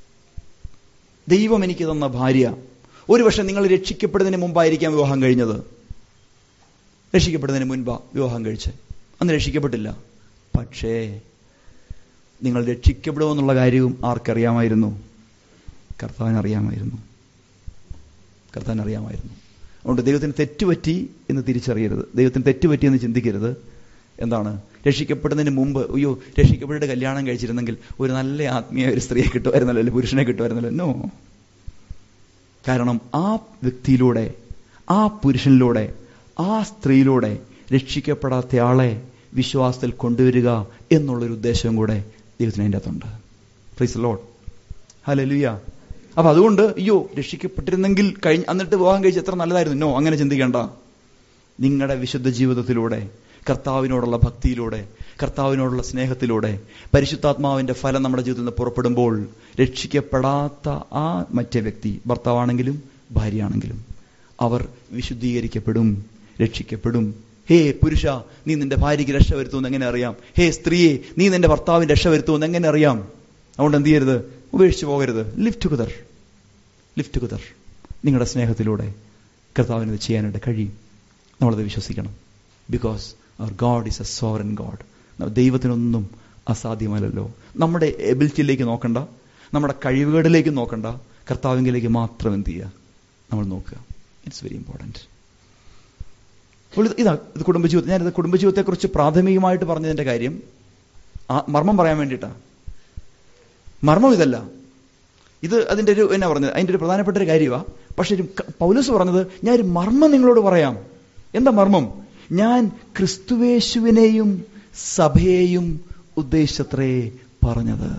ദൈവം എനിക്ക് തന്ന ഭാര്യ ഒരുപക്ഷെ നിങ്ങൾ രക്ഷിക്കപ്പെടുന്നതിന് മുമ്പായിരിക്കാം വിവാഹം കഴിഞ്ഞത് രക്ഷിക്കപ്പെടുന്നതിന് മുൻപാ വിവാഹം കഴിച്ച് അന്ന് രക്ഷിക്കപ്പെട്ടില്ല പക്ഷേ നിങ്ങൾ രക്ഷിക്കപ്പെടുമെന്നുള്ള കാര്യവും ആർക്കറിയാമായിരുന്നു കർത്താവിന് അറിയാമായിരുന്നു കർത്താവിന് അറിയാമായിരുന്നു അതുകൊണ്ട് ദൈവത്തിന് തെറ്റുപറ്റി എന്ന് തിരിച്ചറിയരുത് ദൈവത്തിന് തെറ്റുപറ്റി എന്ന് ചിന്തിക്കരുത് എന്താണ് രക്ഷിക്കപ്പെടുന്നതിന് മുമ്പ് അയ്യോ രക്ഷിക്കപ്പെട്ടിട്ട് കല്യാണം കഴിച്ചിരുന്നെങ്കിൽ ഒരു നല്ല ആത്മീയ ഒരു സ്ത്രീയെ കിട്ടുമായിരുന്നല്ലോ അല്ലെങ്കിൽ പുരുഷനെ കിട്ടുമായിരുന്നല്ലോ നോ കാരണം ആ വ്യക്തിയിലൂടെ ആ പുരുഷനിലൂടെ ആ സ്ത്രീയിലൂടെ രക്ഷിക്കപ്പെടാത്ത ആളെ വിശ്വാസത്തിൽ കൊണ്ടുവരിക എന്നുള്ളൊരു ഉദ്ദേശവും കൂടെ ദൈവത്തിന് അതിൻ്റെ അകത്തുണ്ട് പ്രീസ് ലോഡ് ഹലലുയ അപ്പൊ അതുകൊണ്ട് അയ്യോ രക്ഷിക്കപ്പെട്ടിരുന്നെങ്കിൽ കഴിഞ്ഞ എന്നിട്ട് വിവാഹം കഴിച്ച് എത്ര നല്ലതായിരുന്നു നോ അങ്ങനെ ചിന്തിക്കേണ്ട നിങ്ങളുടെ വിശുദ്ധ ജീവിതത്തിലൂടെ കർത്താവിനോടുള്ള ഭക്തിയിലൂടെ കർത്താവിനോടുള്ള സ്നേഹത്തിലൂടെ പരിശുദ്ധാത്മാവിന്റെ ഫലം നമ്മുടെ ജീവിതത്തിൽ നിന്ന് പുറപ്പെടുമ്പോൾ രക്ഷിക്കപ്പെടാത്ത ആ മറ്റേ വ്യക്തി ഭർത്താവാണെങ്കിലും ഭാര്യയാണെങ്കിലും അവർ വിശുദ്ധീകരിക്കപ്പെടും രക്ഷിക്കപ്പെടും ഹേ പുരുഷ നീ നിന്റെ ഭാര്യയ്ക്ക് രക്ഷ വരുത്തുമെന്ന് എങ്ങനെ അറിയാം ഹേ സ്ത്രീയെ നീ നിന്റെ ഭർത്താവിന് രക്ഷ വരുത്തുമെന്ന് എങ്ങനെ അറിയാം അതുകൊണ്ട് എന്ത് ചെയ്യരുത് ഉപേക്ഷിച്ച് പോകരുത് ലിഫ്റ്റ് ടുഗദർ ലിഫ്റ്റ് ടുഗദർ നിങ്ങളുടെ സ്നേഹത്തിലൂടെ കർത്താവിന് ഇത് ചെയ്യാനായിട്ട് കഴിയും നമ്മളത് വിശ്വസിക്കണം ബിക്കോസ് അവർ God is a sovereign God ദൈവത്തിനൊന്നും അസാധ്യമല്ലല്ലോ നമ്മുടെ എബിലിറ്റിയിലേക്ക് നോക്കണ്ട നമ്മുടെ കഴിവുകളിലേക്ക് നോക്കണ്ട കർത്താവിങ്കിലേക്ക് മാത്രം എന്ത് ചെയ്യുക നമ്മൾ നോക്കുക ഇറ്റ്സ് വെരി ഇമ്പോർട്ടൻറ്റ് അപ്പോൾ ഇത് ഇതാ ഇത് കുടുംബജീവിതം ഞാനിത് കുടുംബജീവിതത്തെക്കുറിച്ച് പ്രാഥമികമായിട്ട് പറഞ്ഞതിന്റെ കാര്യം ആ മർമ്മം പറയാൻ വേണ്ടിയിട്ടാണ് മർമ്മം ഇതല്ല ഇത് അതിന്റെ ഒരു എന്നാ പറഞ്ഞത് അതിന്റെ ഒരു പ്രധാനപ്പെട്ട ഒരു കാര്യമാണ് പക്ഷെ ഒരു ക- പൗലോസ് പറഞ്ഞത് ഞാൻ ഒരു മർമ്മം നിങ്ങളോട് പറയാം എന്താ മർമ്മം ഞാൻ ക്രിസ്തുവേശുവിനെയും സഭയെയും ഉദ്ദേശിച്ചത്രേ പറഞ്ഞത്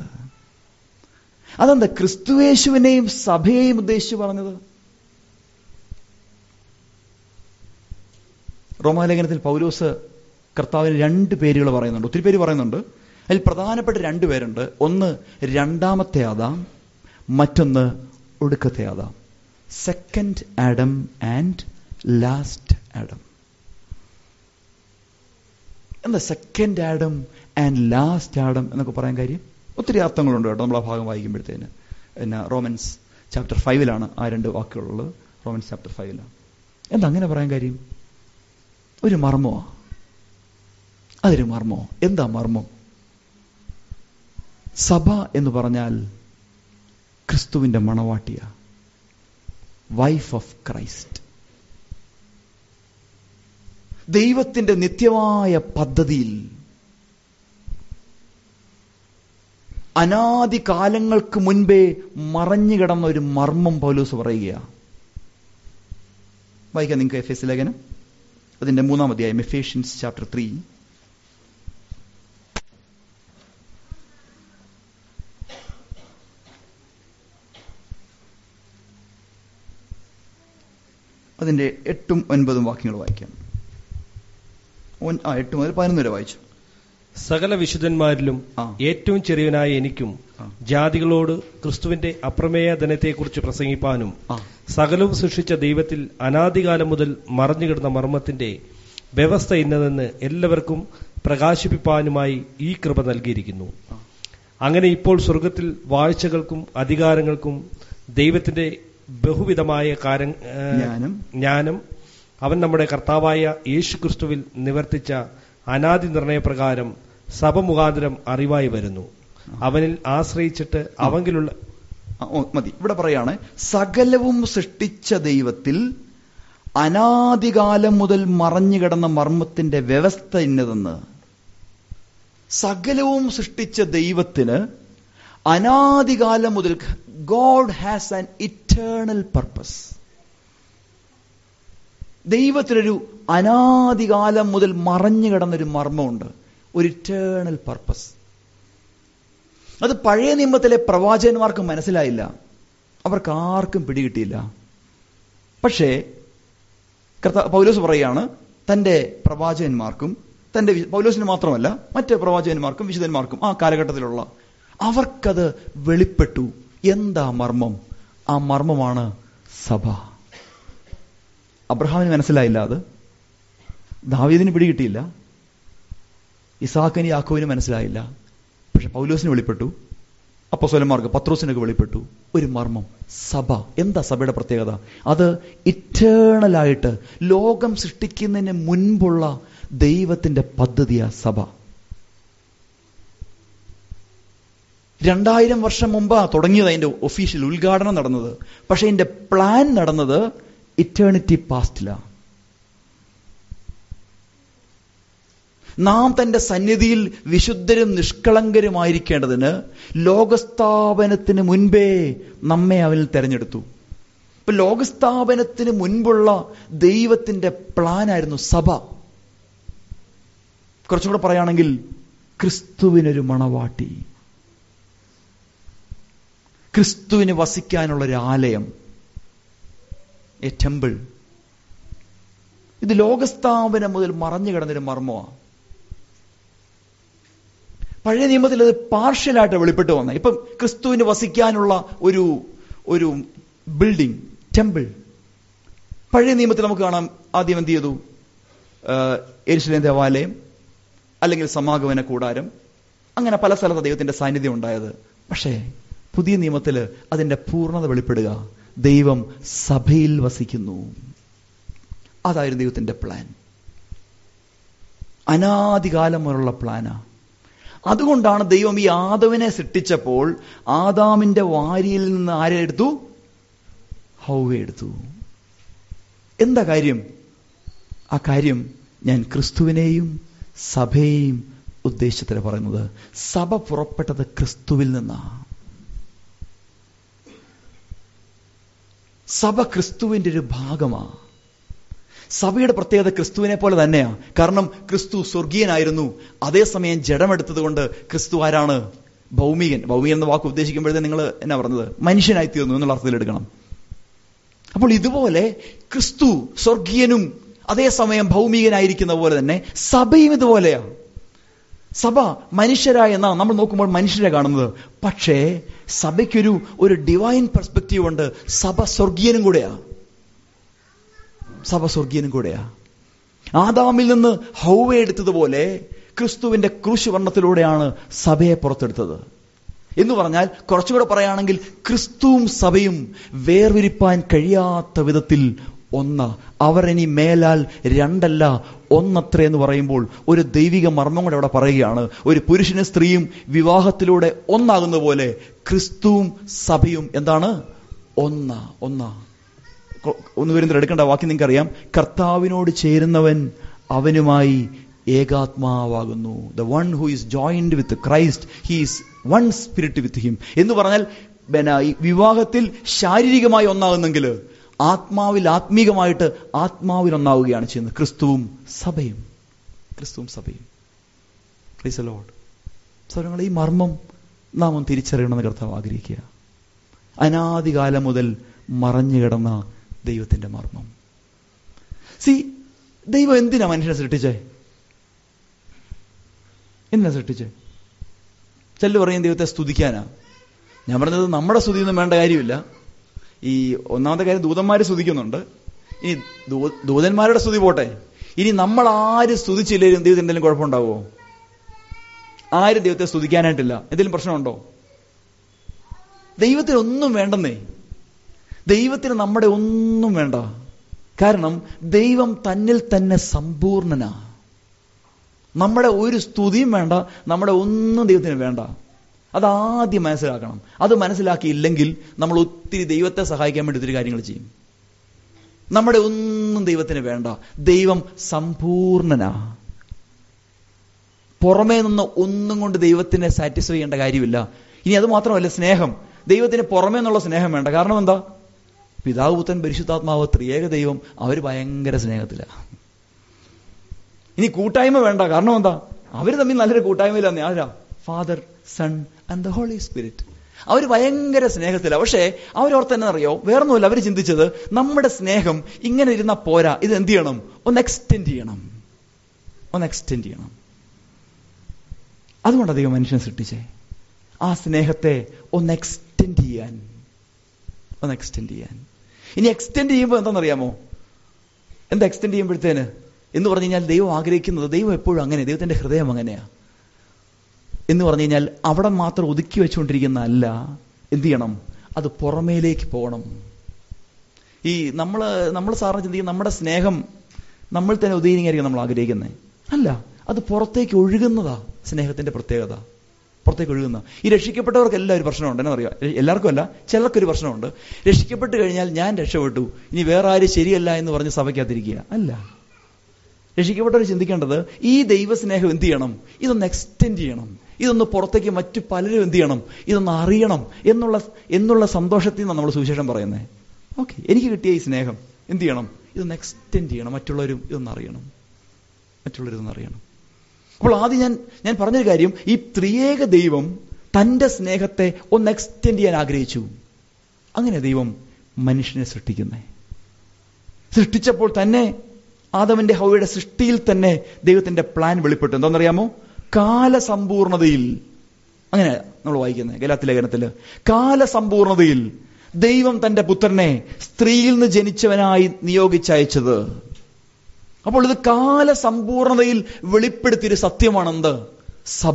അതെന്താ ക്രിസ്തുവേശുവിനെയും സഭയെയും ഉദ്ദേശിച്ച് പറഞ്ഞത് റോമാലേഖനത്തിൽ പൗലോസ് കർത്താവിന് രണ്ട് പേരുകൾ പറയുന്നുണ്ട് ഒത്തിരി പേര് പറയുന്നുണ്ട് അതിൽ പ്രധാനപ്പെട്ട രണ്ട് പേരുണ്ട് ഒന്ന് രണ്ടാമത്തെ ആദാം മറ്റൊന്ന് ഒടുക്കത്തെ ആദാം second Adam and last Adam എന്താ second Adam and last Adam എന്നൊക്കെ പറയാൻ കാര്യം ഒത്തിരി അർത്ഥങ്ങളുണ്ട് കേട്ടോ നമ്മൾ ആ ഭാഗം വായിക്കുമ്പോഴത്തേന് പിന്നെ റോമൻസ് ചാപ്റ്റർ ഫൈവിലാണ് ആ രണ്ട് വാക്കുകളുള്ളത് റോമൻസ് ചാപ്റ്റർ ഫൈവിലാണ് എന്താ അങ്ങനെ പറയാൻ കാര്യം ഒരു മർമ്മോ അതൊരു മർമ്മോ എന്താ മർമ്മം സഭ എന്ന് പറഞ്ഞാൽ ക്രിസ്തുവിന്റെ മണവാട്ടിയ വൈഫ് ഓഫ് ക്രൈസ്റ്റ് ദൈവത്തിന്റെ നിത്യമായ പദ്ധതിയിൽ അനാദി കാലങ്ങൾക്ക് മുൻപേ മറഞ്ഞു കിടന്ന ഒരു മർമ്മം പൗലൂസ് പറയുക വായിക്കാം നിങ്ങൾക്ക് എഫ് എസ് ലേഖനം അതിന്റെ മൂന്നാം അധ്യായം എഫേഷ്യൻസ് ചാപ്റ്റർ ത്രീ അതിന്റെ എട്ടും ഒൻപതും വാക്യങ്ങൾ വായിക്കാം ഒൻ- ആ എട്ട് മുതൽ പതിനൊന്ന് വരെ വായിച്ചു സകല വിശുദ്ധന്മാരിലും ആ. ഏറ്റവും ചെറിയവനായ എനിക്കും ആ. ജാതികളോട് ക്രിസ്തുവിന്റെ അപ്രമേയ ധനത്തെക്കുറിച്ച് പ്രസംഗിപ്പാനും ആ സകലവും സൃഷ്ടിച്ച ദൈവത്തിൽ അനാദികാലം മുതൽ മറഞ്ഞുകിടന്ന മർമ്മത്തിന്റെ വ്യവസ്ഥ ഇന്നതെന്ന് എല്ലാവർക്കും പ്രകാശിപ്പിപ്പാനുമായി ഈ കൃപ നൽകിയിരിക്കുന്നു ആ. അങ്ങനെ ഇപ്പോൾ സ്വർഗത്തിൽ വാഴ്ചകൾക്കും അധികാരങ്ങൾക്കും ദൈവത്തിന്റെ ബഹുവിധമായ കാര- ഏ, ജ്ഞാനം. ജ്ഞാനം അവൻ നമ്മുടെ കർത്താവായ യേശു ക്രിസ്തുവിൽ നിവർത്തിച്ച അനാദി നിർണയപ്രകാരം സഭ മുഖാന്തരം അറിവായി വരുന്നു അവനിൽ ആശ്രയിച്ചിട്ട് അവങ്കിലുള്ള ആ, ഓ, മതി ഇവിടെ പറയാണ് സകലവും സൃഷ്ടിച്ച ദൈവത്തിൽ അനാദികാലം മുതൽ മറഞ്ഞു കിടന്ന മർമ്മത്തിന്റെ വ്യവസ്ഥ ഇന്നതെന്ന് സകലവും സൃഷ്ടിച്ച ദൈവത്തിന് അനാദികാലം മുതൽ God has an eternal purpose ദൈവത്തിനൊരു അനാദികാലം മുതൽ മറഞ്ഞു കിടന്നൊരു മർമ്മമുണ്ട് ഒരു ഇറ്റേണൽ പർപ്പസ് അത് പഴയ നിയമത്തിലെ പ്രവാചകന്മാർക്ക് മനസ്സിലായില്ല അവർക്ക് ആർക്കും പിടികിട്ടിയില്ല പക്ഷേ കർത്ത പൗലോസ് പറയാണ് തന്റെ പ്രവാചകന്മാർക്കും തന്റെ വി- പൗലോസിന് മാത്രമല്ല മറ്റ് പ്രവാചകന്മാർക്കും വിശുദ്ധന്മാർക്കും ആ കാലഘട്ടത്തിലുള്ള അവർക്കത് വെളിപ്പെട്ടു എന്താ മർമ്മം ആ മർമ്മമാണ് സഭ അബ്രഹാമിന് മനസ്സിലായില്ല അത് ദാവീദിന് പിടികിട്ടിയില്ല ഇസാഖിന് യാക്കോവിന് മനസ്സിലായില്ല പക്ഷെ പൗലോസിന് വെളിപ്പെട്ടു അപ്പസ്വലന്മാർക്ക് പത്രോസിനൊക്കെ വെളിപ്പെട്ടു ഒരു മർമ്മം സഭ എന്താ സഭയുടെ പ്രത്യേകത അത് ഇറ്റേണലായിട്ട് ലോകം സൃഷ്ടിക്കുന്നതിന് മുൻപുള്ള ദൈവത്തിന്റെ പദ്ധതിയാ സഭ രണ്ടായിരം വർഷം മുമ്പാ തുടങ്ങിയത് അതിന്റെ ഒഫീഷ്യൽ ഉദ്ഘാടനം നടന്നത് പക്ഷെ അതിന്റെ പ്ലാൻ നടന്നത് ഇറ്റേണിറ്റി പാസ്റ്റിലാണ് നാം തന്റെ സന്നിധിയിൽ വിശുദ്ധരും നിഷ്കളങ്കരുമായിരിക്കേണ്ടതിന് ലോകസ്ഥാപനത്തിന് മുൻപേ നമ്മെ അവനിൽ തെരഞ്ഞെടുത്തു ഇപ്പൊ ലോകസ്ഥാപനത്തിന് മുൻപുള്ള ദൈവത്തിന്റെ പ്ലാനായിരുന്നു സഭ കുറച്ചും കൂടെ പറയുകയാണെങ്കിൽ ക്രിസ്തുവിനൊരു മണവാട്ടി ക്രിസ്തുവിന് വസിക്കാനുള്ള ഒരു ആലയം എ ടെമ്പിൾ ഇത് ലോകസ്ഥാപനം മുതൽ മറഞ്ഞു കിടന്നൊരു മർമ്മമാണ് പഴയ നിയമത്തിൽ അത് പാർഷ്യലായിട്ട് വെളിപ്പെട്ട് വന്നത് ഇപ്പം ക്രിസ്തുവിന് വസിക്കാനുള്ള ഒരു ഒരു ബിൽഡിംഗ് ടെമ്പിൾ പഴയ നിയമത്തിൽ നമുക്ക് കാണാം ആദ്യം എന്ത് ചെയ്തു എരിശിലേം ദേവാലയം അല്ലെങ്കിൽ സമാഗമന കൂടാരം അങ്ങനെ പല സ്ഥലത്ത് ദൈവത്തിന്റെ സാന്നിധ്യം ഉണ്ടായത് പക്ഷേ പുതിയ നിയമത്തിൽ അതിന്റെ പൂർണ്ണത വെളിപ്പെടുക ദൈവം സഭയിൽ വസിക്കുന്നു അതായിരുന്നു ദൈവത്തിന്റെ പ്ലാൻ അനാദികാലം മുതലുള്ള പ്ലാനാ അതുകൊണ്ടാണ് ദൈവം ഈ ആദവിനെ സൃഷ്ടിച്ചപ്പോൾ ആദാമിന്റെ വാരിയിൽ നിന്ന് ആരെ എടുത്തു ഹൗവ എടുത്തു എന്താ കാര്യം ആ കാര്യം ഞാൻ ക്രിസ്തുവിനെയും സഭയെയും ഉദ്ദേശത്തിൽ പറയുന്നത് സഭ പുറപ്പെട്ടത് ക്രിസ്തുവിൽ നിന്നാണ് സഭ ക്രിസ്തുവിന്റെ ഒരു ഭാഗമാണ് സഭയുടെ പ്രത്യേകത ക്രിസ്തുവിനെ പോലെ തന്നെയാണ് കാരണം ക്രിസ്തു സ്വർഗീയനായിരുന്നു അതേസമയം ജഡമെടുത്തത് കൊണ്ട് ക്രിസ്തു ആരാണ് ഭൗമികൻ ഭൗമികൻ എന്ന വാക്ക് ഉദ്ദേശിക്കുമ്പോഴേ നിങ്ങൾ എന്നാ പറഞ്ഞത് മനുഷ്യനായി തീർന്നു എന്നുള്ള അർത്ഥത്തിൽ എടുക്കണം അപ്പോൾ ഇതുപോലെ ക്രിസ്തു സ്വർഗീയനും അതേസമയം ഭൗമികനായിരിക്കുന്ന പോലെ തന്നെ സഭയും ഇതുപോലെയാണ് സഭ മനുഷ്യരായ എന്നാ നമ്മൾ നോക്കുമ്പോൾ മനുഷ്യരെ കാണുന്നത് പക്ഷേ സഭയ്ക്കൊരു ഒരു ഡിവൈൻ പെർസ്പെക്റ്റീവ് ഉണ്ട് സഭ സ്വർഗീയനും കൂടെയാ സഭ സ്വർഗീയനും കൂടെയാ ആദാമിൽ നിന്ന് ഹൗവ എടുത്തതുപോലെ ക്രിസ്തുവിന്റെ ക്രൂശ് വർണ്ണത്തിലൂടെയാണ് സഭയെ പുറത്തെടുത്തത് എന്ന് പറഞ്ഞാൽ കുറച്ചുകൂടെ പറയുകയാണെങ്കിൽ ക്രിസ്തുവും സഭയും വേർതിരിപ്പാൻ കഴിയാത്ത വിധത്തിൽ ഒന്ന് അവർ ഇനി മേലാൽ രണ്ടല്ല ഒന്നത്ര എന്ന് പറയുമ്പോൾ ഒരു ദൈവിക മർമ്മം കൂടെ അവിടെ പറയുകയാണ് ഒരു പുരുഷനും സ്ത്രീയും വിവാഹത്തിലൂടെ ഒന്നാകുന്ന പോലെ ക്രിസ്തുവും സഭയും എന്താണ് ഒന്ന ഒന്ന ഒന്ന് വരുന്നവർ എടുക്കേണ്ട വാക്യം നിങ്ങൾക്കറിയാം കർത്താവിനോട് ചേരുന്നവൻ അവനുമായി ഏകാത്മാവാകുന്നു the one who is joined with Christ he's one spirit with him എന്ന് പറഞ്ഞാൽ പിന്നെ ഈ വിവാഹത്തിൽ ശാരീരികമായി ഒന്നാകുന്നെങ്കിൽ ആത്മാവിൽ ആത്മീകമായിട്ട് ആത്മാവിൽ ഒന്നാവുകയാണ് ചെയ്യുന്നത് ക്രിസ്തുവും സഭയും ക്രിസ്തുവും സഭയും പ്ലീസ് ലോഡ് സ്വരങ്ങൾ ഈ മർമ്മം നാം ഒന്ന് തിരിച്ചറിയണമെന്ന് കർത്താവ് ആഗ്രഹിക്കുക അനാദികാലം മുതൽ മറഞ്ഞു കിടന്ന ദൈവത്തിന്റെ മർമ്മം സി ദൈവം എന്തിനാ മനുഷ്യനെ സൃഷ്ടിച്ചേ എന്തിനാ സൃഷ്ടിച്ചേ ചെല്ലു പറയും ദൈവത്തെ സ്തുതിക്കാനാ ഞാൻ പറഞ്ഞത് നമ്മുടെ സ്തുതിയൊന്നും വേണ്ട കാര്യമില്ല ഈ ഒന്നാമത്തെ കാര്യം ദൂതന്മാരെ സ്തുതിക്കുന്നുണ്ട് ഇനി ദൂ- ദൂതന്മാരുടെ സ്തുതി പോട്ടെ ഇനി നമ്മൾ ആര് സ്തുതിച്ചില്ലേലും ദൈവത്തിന് എന്തെങ്കിലും കുഴപ്പമുണ്ടാവോ ആരും ദൈവത്തെ സ്തുതിക്കാനായിട്ടില്ല എന്തെങ്കിലും പ്രശ്നമുണ്ടോ ദൈവത്തിന് ഒന്നും വേണ്ടെന്നേ ദൈവത്തിന് നമ്മുടെ ഒന്നും വേണ്ട കാരണം ദൈവം തന്നിൽ തന്നെ സമ്പൂർണനാ നമ്മുടെ ഒരു സ്തുതിയും വേണ്ട നമ്മുടെ ഒന്നും ദൈവത്തിന് വേണ്ട അതാദ്യം മനസ്സിലാക്കണം അത് മനസ്സിലാക്കിയില്ലെങ്കിൽ നമ്മൾ ഒത്തിരി ദൈവത്തെ സഹായിക്കാൻ വേണ്ടി ഒത്തിരി കാര്യങ്ങൾ ചെയ്യും നമ്മുടെ ഒന്നും ദൈവത്തിന് വേണ്ട ദൈവം സമ്പൂർണനാ പുറമേ നിന്ന് ഒന്നും കൊണ്ട് ദൈവത്തിനെ സാറ്റിസ്ഫൈ ചെയ്യേണ്ട കാര്യമില്ല ഇനി അത് മാത്രമല്ല സ്നേഹം ദൈവത്തിന് പുറമേ നിന്നുള്ള സ്നേഹം വേണ്ട കാരണം എന്താ പിതാവ് പുത്രൻ പരിശുദ്ധാത്മാവ് ത്രിയേക ദൈവം അവർ ഭയങ്കര സ്നേഹത്തിലാണ് ഇനി കൂട്ടായ്മ വേണ്ട കാരണം എന്താ അവർ തമ്മിൽ നല്ലൊരു കൂട്ടായ്മയിലാണ് ആരാ Father Son and the Holy Spirit അവർ ഭയങ്കര സ്നേഹത്തിലാണ് പക്ഷേ അവരോർത്ത് തന്നെ അറിയോ വേറൊന്നുമില്ല അവർ ചിന്തിച്ചത് നമ്മുടെ സ്നേഹം ഇങ്ങനെ ഇരുന്ന പോരാ ഇത് എന്ത് ചെയ്യണം ഒന്ന് എക്സ്റ്റെൻഡ് ചെയ്യണം ഒന്ന് എക്സ്റ്റെൻഡ് ചെയ്യണം അതുകൊണ്ട് അധികം മനുഷ്യനെ സൃഷ്ടിച്ചേ ആ സ്നേഹത്തെ ഒന്ന് എക്സ്റ്റെൻഡ് ചെയ്യാൻ ഒന്ന് എക്സ്റ്റെൻഡ് ചെയ്യാൻ ഇനി എക്സ്റ്റെൻഡ് ചെയ്യുമ്പോൾ എന്താണെന്നറിയാമോ എന്താ എക്സ്റ്റെൻഡ് ചെയ്യുമ്പോഴത്തേന് എന്ന് പറഞ്ഞു കഴിഞ്ഞാൽ ദൈവം ആഗ്രഹിക്കുന്നത് ദൈവം എപ്പോഴും അങ്ങനെ ദൈവത്തിന്റെ ഹൃദയം അങ്ങനെയാ എന്ന് പറഞ്ഞു കഴിഞ്ഞാൽ അവിടെ മാത്രം ഒതുക്കി വെച്ചുകൊണ്ടിരിക്കുന്ന അല്ല എന്ത് ചെയ്യണം അത് പുറമേലേക്ക് പോകണം ഈ നമ്മൾ നമ്മൾ സാറിന് ചിന്തിക്കും നമ്മുടെ സ്നേഹം നമ്മൾ തന്നെ ഒതുങ്ങിയായിരിക്കും നമ്മൾ ആഗ്രഹിക്കുന്നത് അല്ല അത് പുറത്തേക്ക് ഒഴുകുന്നതാ സ്നേഹത്തിന്റെ പ്രത്യേകത പുറത്തേക്ക് ഒഴുകുന്ന ഈ രക്ഷിക്കപ്പെട്ടവർക്ക് എല്ലാം ഒരു പ്രശ്നമുണ്ട് എന്നാ അറിയാം എല്ലാവർക്കും അല്ല ചിലർക്കൊരു പ്രശ്നമുണ്ട് രക്ഷിക്കപ്പെട്ട് കഴിഞ്ഞാൽ ഞാൻ രക്ഷപ്പെട്ടു ഇനി വേറെ ആരും ശരിയല്ല എന്ന് പറഞ്ഞ് സഭയ്ക്കകത്തിരിക്കുക അല്ല രക്ഷിക്കപ്പെട്ടവർ ചിന്തിക്കേണ്ടത് ഈ ദൈവസ്നേഹം എന്ത് ചെയ്യണം ഇതൊന്ന് എക്സ്റ്റെൻഡ് ചെയ്യണം ഇതൊന്ന് പുറത്തേക്ക് മറ്റു പലരും എന്ത് ചെയ്യണം ഇതൊന്ന് അറിയണം എന്നുള്ള എന്നുള്ള സന്തോഷത്തിൽ നിന്നാണ് നമ്മൾ സുവിശേഷം പറയുന്നത് ഓക്കെ എനിക്ക് കിട്ടിയ ഈ സ്നേഹം എന്ത് ചെയ്യണം ഇതൊന്ന് എക്സ്റ്റെൻഡ് ചെയ്യണം മറ്റുള്ളവരും ഇതൊന്ന് അറിയണം മറ്റുള്ളവർ ഇതൊന്ന് അറിയണം അപ്പോൾ ആദ്യം ഞാൻ ഞാൻ പറഞ്ഞൊരു കാര്യം ഈ ത്രിയേക ദൈവം തന്റെ സ്നേഹത്തെ ഒന്ന് എക്സ്റ്റെൻഡ് ചെയ്യാൻ ആഗ്രഹിച്ചു അങ്ങനെ ദൈവം മനുഷ്യനെ സൃഷ്ടിക്കുന്നേ സൃഷ്ടിച്ചപ്പോൾ തന്നെ ആദവന്റെ ഹൗയുടെ സൃഷ്ടിയിൽ തന്നെ ദൈവത്തിന്റെ പ്ലാൻ വെളിപ്പെട്ടു എന്താണെന്നറിയാമോ കാലസമ്പൂർണതയിൽ അങ്ങനെ നമ്മൾ വായിക്കുന്നത് ഗലാത്തി ലേഖനത്തില് കാലസമ്പൂർണതയിൽ ദൈവം തന്റെ പുത്രനെ സ്ത്രീയിൽ നിന്ന് ജനിച്ചവനായി നിയോഗിച്ചയച്ചത് അപ്പോൾ ഇത് കാലസമ്പൂർണതയിൽ വെളിപ്പെടുത്തിയൊരു സത്യമാണെന്ത് സഭ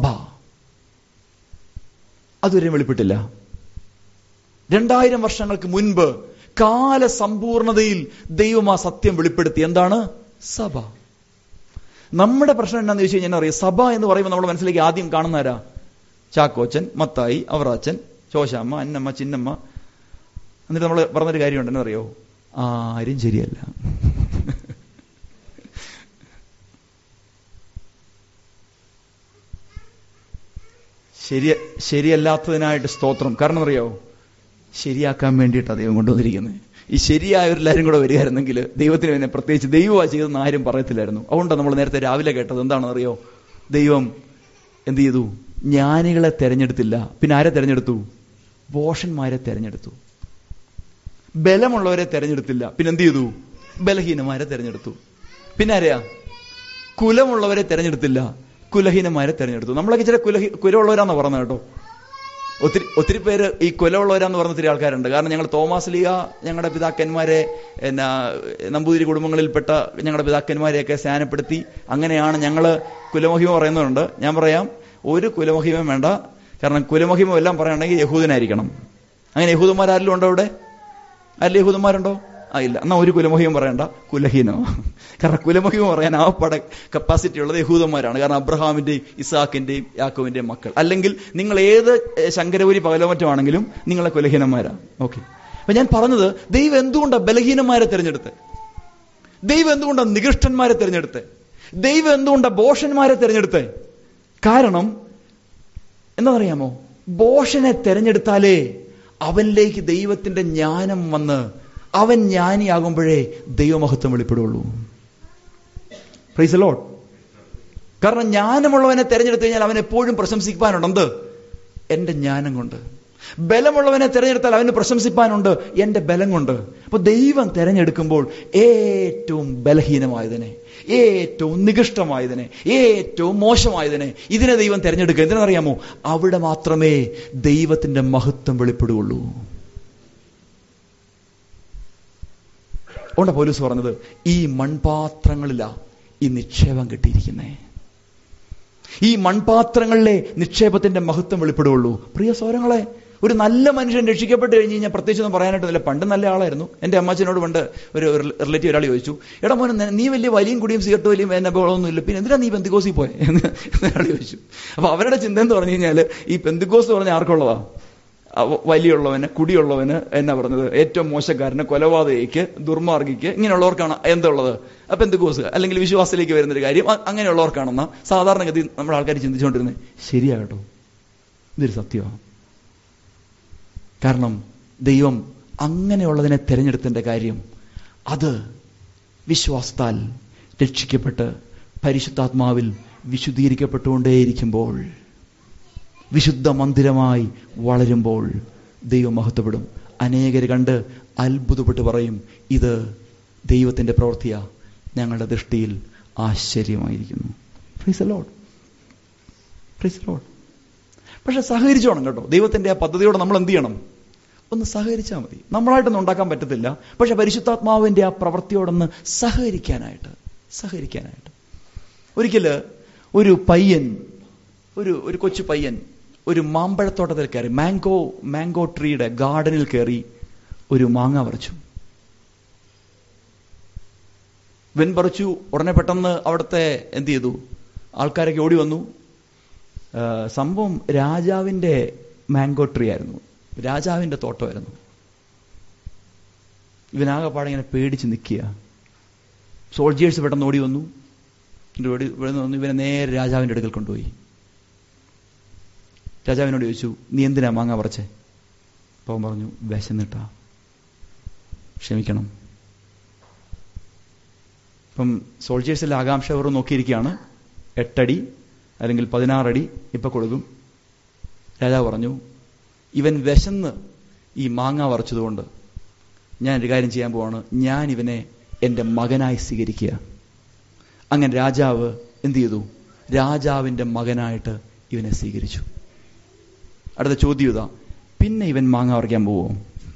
അതുവരെ വെളിപ്പെട്ടില്ല രണ്ടായിരം വർഷങ്ങൾക്ക് മുൻപ് കാലസമ്പൂർണതയിൽ ദൈവം ആ സത്യം വെളിപ്പെടുത്തി എന്താണ് സഭ നമ്മുടെ പ്രശ്നം എന്താണെന്ന് ചോദിച്ചു കഴിഞ്ഞാൽ അറിയാം സഭ എന്ന് പറയുമ്പോൾ നമ്മുടെ മനസ്സിലേക്ക് ആദ്യം കാണുന്നവരാ ചാക്കോച്ചൻ മത്തായി അവറാച്ചൻ ചോശാമ്മ അന്നമ്മ ചിന്നമ്മ എന്നിട്ട് നമ്മൾ പറഞ്ഞൊരു കാര്യമുണ്ടെന്ന് അറിയോ ആരും ശരിയല്ല ശരി ശരിയല്ലാത്തതിനായിട്ട് സ്തോത്രം കാരണം അറിയോ ശരിയാക്കാൻ വേണ്ടിയിട്ടാണ് ദൈവം കൊണ്ടുവന്നിരിക്കുന്നത് ഈ ശരിയായവരെല്ലാവരും കൂടെ വരികയായിരുന്നെങ്കിൽ ദൈവത്തിന് പിന്നെ പ്രത്യേകിച്ച് ദൈവമാ ചെയ്തെന്ന് ആരും പറയത്തില്ലായിരുന്നു അതുകൊണ്ടാണ് നമ്മൾ നേരത്തെ രാവിലെ കേട്ടത് എന്താണെന്ന് അറിയോ ദൈവം എന്ത് ചെയ്തു ജ്ഞാനികളെ തെരഞ്ഞെടുത്തില്ല പിന്നെ ആരെ തെരഞ്ഞെടുത്തു ബോഷന്മാരെ തെരഞ്ഞെടുത്തു ബലമുള്ളവരെ തെരഞ്ഞെടുത്തില്ല പിന്നെ എന്ത് ചെയ്തു ബലഹീനമാരെ തെരഞ്ഞെടുത്തു പിന്നെ ആരെയാ കുലമുള്ളവരെ തെരഞ്ഞെടുത്തില്ല കുലഹീനമാരെ തെരഞ്ഞെടുത്തു നമ്മളൊക്കെ ചില കുലഹീ കുലമുള്ളവരാന്ന് പറഞ്ഞത് കേട്ടോ ഒത്തിരി ഒത്തിരി പേര് ഈ കൊലമുള്ളവരാന്ന് പറഞ്ഞ ഒത്തിരി ആൾക്കാരുണ്ട് കാരണം ഞങ്ങൾ തോമാസ് ലീഗ ഞങ്ങളുടെ പിതാക്കന്മാരെ എന്നാ നമ്പൂതിരി കുടുംബങ്ങളിൽപ്പെട്ട ഞങ്ങളുടെ പിതാക്കന്മാരെയൊക്കെ സ്നാനപ്പെടുത്തി അങ്ങനെയാണ് ഞങ്ങൾ കുലമഹിമ പറയുന്നുണ്ട് ഞാൻ പറയാം ഒരു കുലമഹിമയും വേണ്ട കാരണം കുലമഹിമ എല്ലാം പറയുകയാണെങ്കിൽ യഹൂദനായിരിക്കണം അങ്ങനെ യഹൂദന്മാരാരെങ്കിലും ഉണ്ടോ ഇവിടെ ആരിലും യഹൂദന്മാരുണ്ടോ ആ ഇല്ല എന്നാ ഒരു കുലമഹിമം പറയണ്ട കുലഹീനോ കാരണം കുലമഹിമം പറയാൻ ആ പട കപ്പാസിറ്റി ഉള്ളത് യഹൂദന്മാരാണ് കാരണം അബ്രഹാമിന്റെയും ഇസാക്കിന്റെയും യാക്കോവിന്റെയും മക്കൾ അല്ലെങ്കിൽ നിങ്ങൾ ഏത് ഏഹ്, ശങ്കരപുരി പകലോ മറ്റോ ആണെങ്കിലും നിങ്ങളെ കുലഹീനന്മാരാ ഓക്കെ അപ്പൊ ഞാൻ പറഞ്ഞത് ദൈവം എന്തുകൊണ്ടാണ് ബലഹീനന്മാരെ തിരഞ്ഞെടുത്ത് ദൈവം എന്തുകൊണ്ടാണ് നികൃഷ്ടന്മാരെ തിരഞ്ഞെടുത്ത് ദൈവം എന്തുകൊണ്ടാണ് ബോഷന്മാരെ തിരഞ്ഞെടുത്ത് കാരണം എന്താ പറയാമോ ബോഷനെ തിരഞ്ഞെടുത്താലേ അവനിലേക്ക് ദൈവത്തിന്റെ ജ്ഞാനം വന്ന് അവൻ ജ്ഞാനിയാകുമ്പോഴേ ദൈവമഹത്വം വെളിപ്പെടുള്ളൂ പ്രൈസ് ലോഡ് കാരണം ജ്ഞാനമുള്ളവനെ തിരഞ്ഞെടുത്തു കഴിഞ്ഞാൽ അവൻ എപ്പോഴും പ്രശംസിക്കാനുണ്ട് എന്ത് എന്റെ ജ്ഞാനം കൊണ്ട് ബലമുള്ളവനെ തിരഞ്ഞെടുത്താൽ അവന് പ്രശംസിപ്പാനുണ്ട് എന്റെ ബലം കൊണ്ട് അപ്പൊ ദൈവം തിരഞ്ഞെടുക്കുമ്പോൾ ഏറ്റവും ബലഹീനമായതിനെ ഏറ്റവും നികൃഷ്ടമായതിനെ ഏറ്റവും മോശമായതിനെ ഇതിനെ ദൈവം തിരഞ്ഞെടുക്കുക എന്തിനറിയാമോ അവിടെ മാത്രമേ ദൈവത്തിന്റെ മഹത്വം വെളിപ്പെടുകയുള്ളൂ അതുകൊണ്ടാ പോലീസ് പറഞ്ഞത് ഈ മൺപാത്രങ്ങളിലാ ഈ നിക്ഷേപം കിട്ടിയിരിക്കുന്നേ ഈ മൺപാത്രങ്ങളിലെ നിക്ഷേപത്തിന്റെ മഹത്വം വെളിപ്പെടുകയുള്ളൂ പ്രിയ സൗരങ്ങളെ ഒരു നല്ല മനുഷ്യൻ രക്ഷിക്കപ്പെട്ട് കഴിഞ്ഞ് കഴിഞ്ഞാൽ പ്രത്യേകിച്ചൊന്നും പറയാനായിട്ടില്ല പണ്ട് നല്ല ആളായിരുന്നു എന്റെ അമ്മച്ചനോട് പണ്ട് ഒരു റിലേറ്റീവ് ഒരാൾ ചോദിച്ചു എടാ മോനെ നെ- നീ വലിയ വലിയും കുടിയും സിഗരറ്റ് വലിയും എന്നെ ബഹളമൊന്നും ഇല്ല പിന്നെ എന്തിനാ നീ പെന്തിക്കോസി പോയെ എന്ന് ഒരാൾ ചോദിച്ചു അപ്പൊ അവരുടെ ചിന്ത എന്ന് പറഞ്ഞു കഴിഞ്ഞാൽ ഈ പെന്തിക്കോസ് പറഞ്ഞ ആർക്കുള്ളതാ അവ- വലിയുള്ളവന് കുടിയുള്ളവന് എന്നാ പറഞ്ഞത് ഏറ്റവും മോശക്കാരന് കൊലപാതകയ്ക്ക് ദുർമാർഗിക്ക് ഇങ്ങനെയുള്ളവർക്കാണ് എന്തുള്ളത് അപ്പൊ എന്തുകോസ് അല്ലെങ്കിൽ വിശ്വാസത്തിലേക്ക് വരുന്നൊരു കാര്യം അ- അങ്ങനെയുള്ളവർക്കാണെന്ന സാധാരണഗതി നമ്മുടെ ആൾക്കാർ ചിന്തിച്ചുകൊണ്ടിരുന്നത് ശരിയാ കേട്ടോ ഇതൊരു സത്യമാണ് കാരണം ദൈവം അങ്ങനെയുള്ളതിനെ തിരഞ്ഞെടുത്തതിന്റെ കാര്യം അത് വിശ്വാസത്താൽ രക്ഷിക്കപ്പെട്ട് പരിശുദ്ധാത്മാവിൽ വിശുദ്ധീകരിക്കപ്പെട്ടുകൊണ്ടേയിരിക്കുമ്പോൾ വിശുദ്ധ മന്ദിരമായി വളരുമ്പോൾ ദൈവം മഹത്വപ്പെടും അനേകർ കണ്ട് അത്ഭുതപ്പെട്ട് പറയും ഇത് ദൈവത്തിന്റെ പ്രവൃത്തിയാ ഞങ്ങളുടെ ദൃഷ്ടിയിൽ ആശ്ചര്യമായിരിക്കുന്നു Praise the Lord. Praise the Lord. പക്ഷെ സഹകരിച്ചോണം കേട്ടോ ദൈവത്തിന്റെ ആ പദ്ധതിയോടെ നമ്മൾ എന്ത് ചെയ്യണം ഒന്ന് സഹകരിച്ചാൽ മതി നമ്മളായിട്ടൊന്നും ഉണ്ടാക്കാൻ പറ്റത്തില്ല പക്ഷെ പരിശുദ്ധാത്മാവിന്റെ ആ പ്രവൃത്തിയോടൊന്ന് സഹകരിക്കാനായിട്ട് സഹകരിക്കാനായിട്ട് ഒരിക്കല് ഒരു പയ്യൻ ഒരു ഒരു കൊച്ചു പയ്യൻ ഒരു മാമ്പഴത്തോട്ടത്തിൽ കയറി മാംഗോ മാംഗോ ട്രീയുടെ ഗാർഡനിൽ കയറി ഒരു മാങ്ങ പറിച്ചു വെൻ പറിച്ചു ഉടനെ പെട്ടെന്ന് അവിടുത്തെ എന്ത് ചെയ്തു ആൾക്കാരൊക്കെ ഓടി വന്നു ആ, സംഭവം രാജാവിന്റെ മാംഗോ ട്രീ ആയിരുന്നു രാജാവിന്റെ തോട്ടമായിരുന്നു ഇവനാകെപ്പാടെ ഇങ്ങനെ പേടിച്ച് നിൽക്കുക സോൾജിയേഴ്സ് പെട്ടെന്ന് ഓടി വന്നു എന്നിട്ട് ഓടി ഇവിടെ വന്നു ഇവനെ നേരെ രാജാവിന്റെ അടുക്കൽ കൊണ്ടുപോയി രാജാവിനോട് ചോദിച്ചു നീ എന്തിനാ മാങ്ങ പറിച്ചേ അപ്പോൾ അവൻ പറഞ്ഞു വിശന്നിട്ടാ ക്ഷമിക്കണം ഇപ്പം സോൾജിയേഴ്സിലെ ആകാംക്ഷ അവർ നോക്കിയിരിക്കുകയാണ് എട്ടടി അല്ലെങ്കിൽ പതിനാറടി ഇപ്പൊ കൊടുക്കും രാജാവ് പറഞ്ഞു ഇവൻ വിശന്ന് ഈ മാങ്ങ വറച്ചതുകൊണ്ട് ഞാൻ ഒരു കാര്യം ചെയ്യാൻ പോവാണ് ഞാൻ ഇവനെ എൻ്റെ മകനായി സ്വീകരിക്കുക അങ്ങനെ രാജാവ് എന്ത് ചെയ്തു രാജാവിൻ്റെ മകനായിട്ട് ഇവനെ സ്വീകരിച്ചു അടുത്ത ചോദ്യം ഇതാ പിന്നെ ഇവൻ മാങ്ങ പറിക്കാൻ പോവോ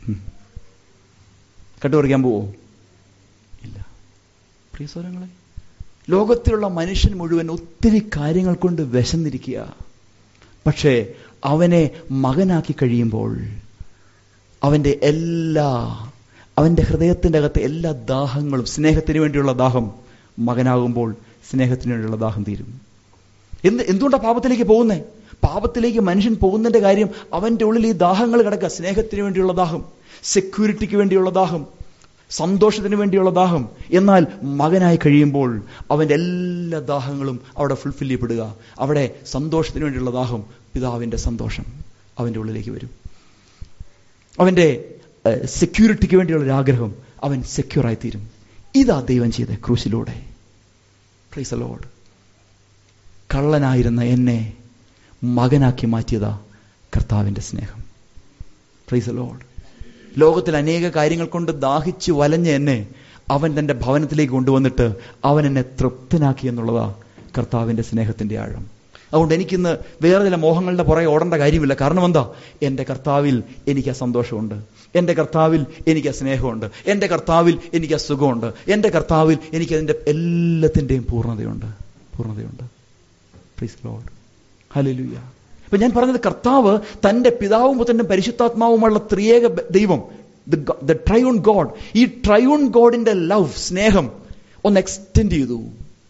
കട്ടു പറിക്കാൻ പോവോ ഇല്ല പ്രിയ സ്വരങ്ങളെ ലോകത്തിലുള്ള മനുഷ്യൻ മുഴുവൻ ഒത്തിരി കാര്യങ്ങൾ കൊണ്ട് വിശന്നിരിക്കുക പക്ഷേ അവനെ മകനാക്കി കഴിയുമ്പോൾ അവന്റെ എല്ലാ അവന്റെ ഹൃദയത്തിന്റെ അകത്തെ എല്ലാ ദാഹങ്ങളും സ്നേഹത്തിന് വേണ്ടിയുള്ള ദാഹം മകനാകുമ്പോൾ സ്നേഹത്തിന് വേണ്ടിയുള്ള ദാഹം തീരും എന്ത് എന്തുകൊണ്ടാണ് പാപത്തിലേക്ക് പോകുന്നേ പാപത്തിലേക്ക് മനുഷ്യൻ പോകുന്നതിന്റെ കാര്യം അവന്റെ ഉള്ളിൽ ഈ ദാഹങ്ങൾ കിടക്കുക സ്നേഹത്തിന് വേണ്ടിയുള്ള ദാഹം സെക്യൂരിറ്റിക്ക് വേണ്ടിയുള്ള ദാഹം സന്തോഷത്തിന് വേണ്ടിയുള്ള ദാഹം എന്നാൽ മകനായി കഴിയുമ്പോൾ അവന്റെ എല്ലാ ദാഹങ്ങളും അവിടെ ഫുൾഫിൽ ചെയ്യപ്പെടുക അവിടെ സന്തോഷത്തിന് വേണ്ടിയുള്ള ദാഹം പിതാവിന്റെ സന്തോഷം അവന്റെ ഉള്ളിലേക്ക് വരും അവന്റെ സെക്യൂരിറ്റിക്ക് വേണ്ടിയുള്ള ഒരു ആഗ്രഹം അവൻ സെക്യൂർ ആയിത്തീരും ഇതാ ദൈവം ചെയ്ത ക്രൂശിലൂടെ പ്രൈസ് ലോഡ് കള്ളനായിരുന്ന എന്നെ മകനാക്കി മാറ്റിയതാ കർത്താവിന്റെ സ്നേഹം പ്രൈസ് ലോഡ് ലോകത്തിൽ അനേക കാര്യങ്ങൾ കൊണ്ട് ദാഹിച്ച് വലഞ്ഞ എന്നെ അവൻ തന്റെ ഭവനത്തിലേക്ക് കൊണ്ടുവന്നിട്ട് അവൻ എന്നെ തൃപ്തനാക്കി എന്നുള്ളതാ കർത്താവിന്റെ സ്നേഹത്തിന്റെ ആഴം അതുകൊണ്ട് എനിക്കിന്ന് വേറെ ചില മോഹങ്ങളുടെ പുറകെ ഓടേണ്ട കാര്യമില്ല കാരണം എന്താ എൻ്റെ കർത്താവിൽ എനിക്ക് ആ സന്തോഷമുണ്ട് എൻ്റെ കർത്താവിൽ എനിക്ക് ആ സ്നേഹമുണ്ട് എൻ്റെ കർത്താവിൽ എനിക്ക് ആ സുഖമുണ്ട് എൻ്റെ കർത്താവിൽ എനിക്ക് അതിൻ്റെ എല്ലാത്തിൻ്റെയും പൂർണ്ണതയുണ്ട് പൂർണ്ണതയുണ്ട് പ്ലീസ് ലോഡ് ഹലലുയ്യ അപ്പൊ ഞാൻ പറഞ്ഞത് കർത്താവ് തന്റെ പിതാവും പുത്രനും പരിശുദ്ധാത്മാവുമുള്ള ത്രിയേക ബ- ദൈവം ദ ട്രൈൺ ഗോഡ് ഈ ട്രൈൺ ഗോഡിന്റെ ലവ് സ്നേഹം ഒന്ന് എക്സ്റ്റെൻഡ് ചെയ്തു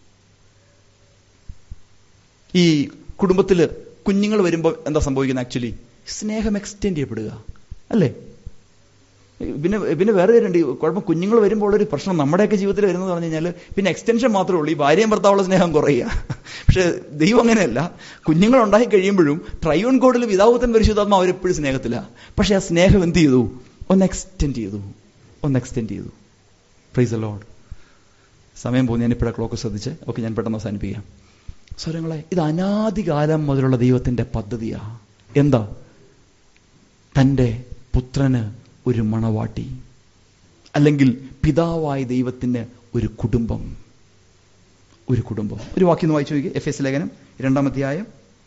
ഈ കുടുംബത്തിൽ കുഞ്ഞുങ്ങൾ വരുമ്പോൾ എന്താ സംഭവിക്കുന്നത് ആക്ച്വലി സ്നേഹം എക്സ്റ്റെൻഡ് ചെയ്യപ്പെടുക അല്ലേ പിന്നെ പിന്നെ വേറെ കാര്യമുണ്ട് ഈ കുഴപ്പം കുഞ്ഞുങ്ങൾ വരുമ്പോൾ ഒരു പ്രശ്നം നമ്മുടെയൊക്കെ ജീവിതത്തിൽ വരുന്നത് പറഞ്ഞു കഴിഞ്ഞാൽ പിന്നെ എക്സ്റ്റൻഷൻ മാത്രമേ ഉള്ളൂ ഈ ഭാര്യയും ഭർത്താവുള്ള സ്നേഹം കുറയുക പക്ഷെ ദൈവം അങ്ങനെയല്ല കുഞ്ഞുങ്ങൾ ഉണ്ടായി കഴിയുമ്പോഴും ട്രൈവൺ കോഡിൽ പിതാവുത്തൻ പരിശുദ്ധാത്മ അവരെപ്പോഴും സ്നേഹത്തില്ല പക്ഷെ ആ സ്നേഹം എന്ത് ചെയ്തു ഒന്ന് എക്സ്റ്റെൻഡ് ചെയ്തു ഒന്ന് എക്സ്റ്റെൻഡ് ചെയ്തു പ്രൈസ് ലോഡ് സമയം പോകുന്നു ഞാൻ ഇപ്പോഴാണ് ക്ലോക്ക് ശ്രദ്ധിച്ച് ഓക്കെ ഞാൻ പെട്ടെന്ന് അവസാനിപ്പിക്കാം സ്വരങ്ങളെ ഇത് അനാദികാലം മുതലുള്ള ദൈവത്തിന്റെ പദ്ധതിയാ എന്താ തന്റെ പുത്രന് ഒരു മണവാട്ടി അല്ലെങ്കിൽ പിതാവായ ദൈവത്തിന് ഒരു കുടുംബം ഒരു കുടുംബം ഒരു വാക്യം ഒന്ന് വായിച്ചു നോക്കി എഫ് എസ് ലേഖനം രണ്ടാമധ്യായം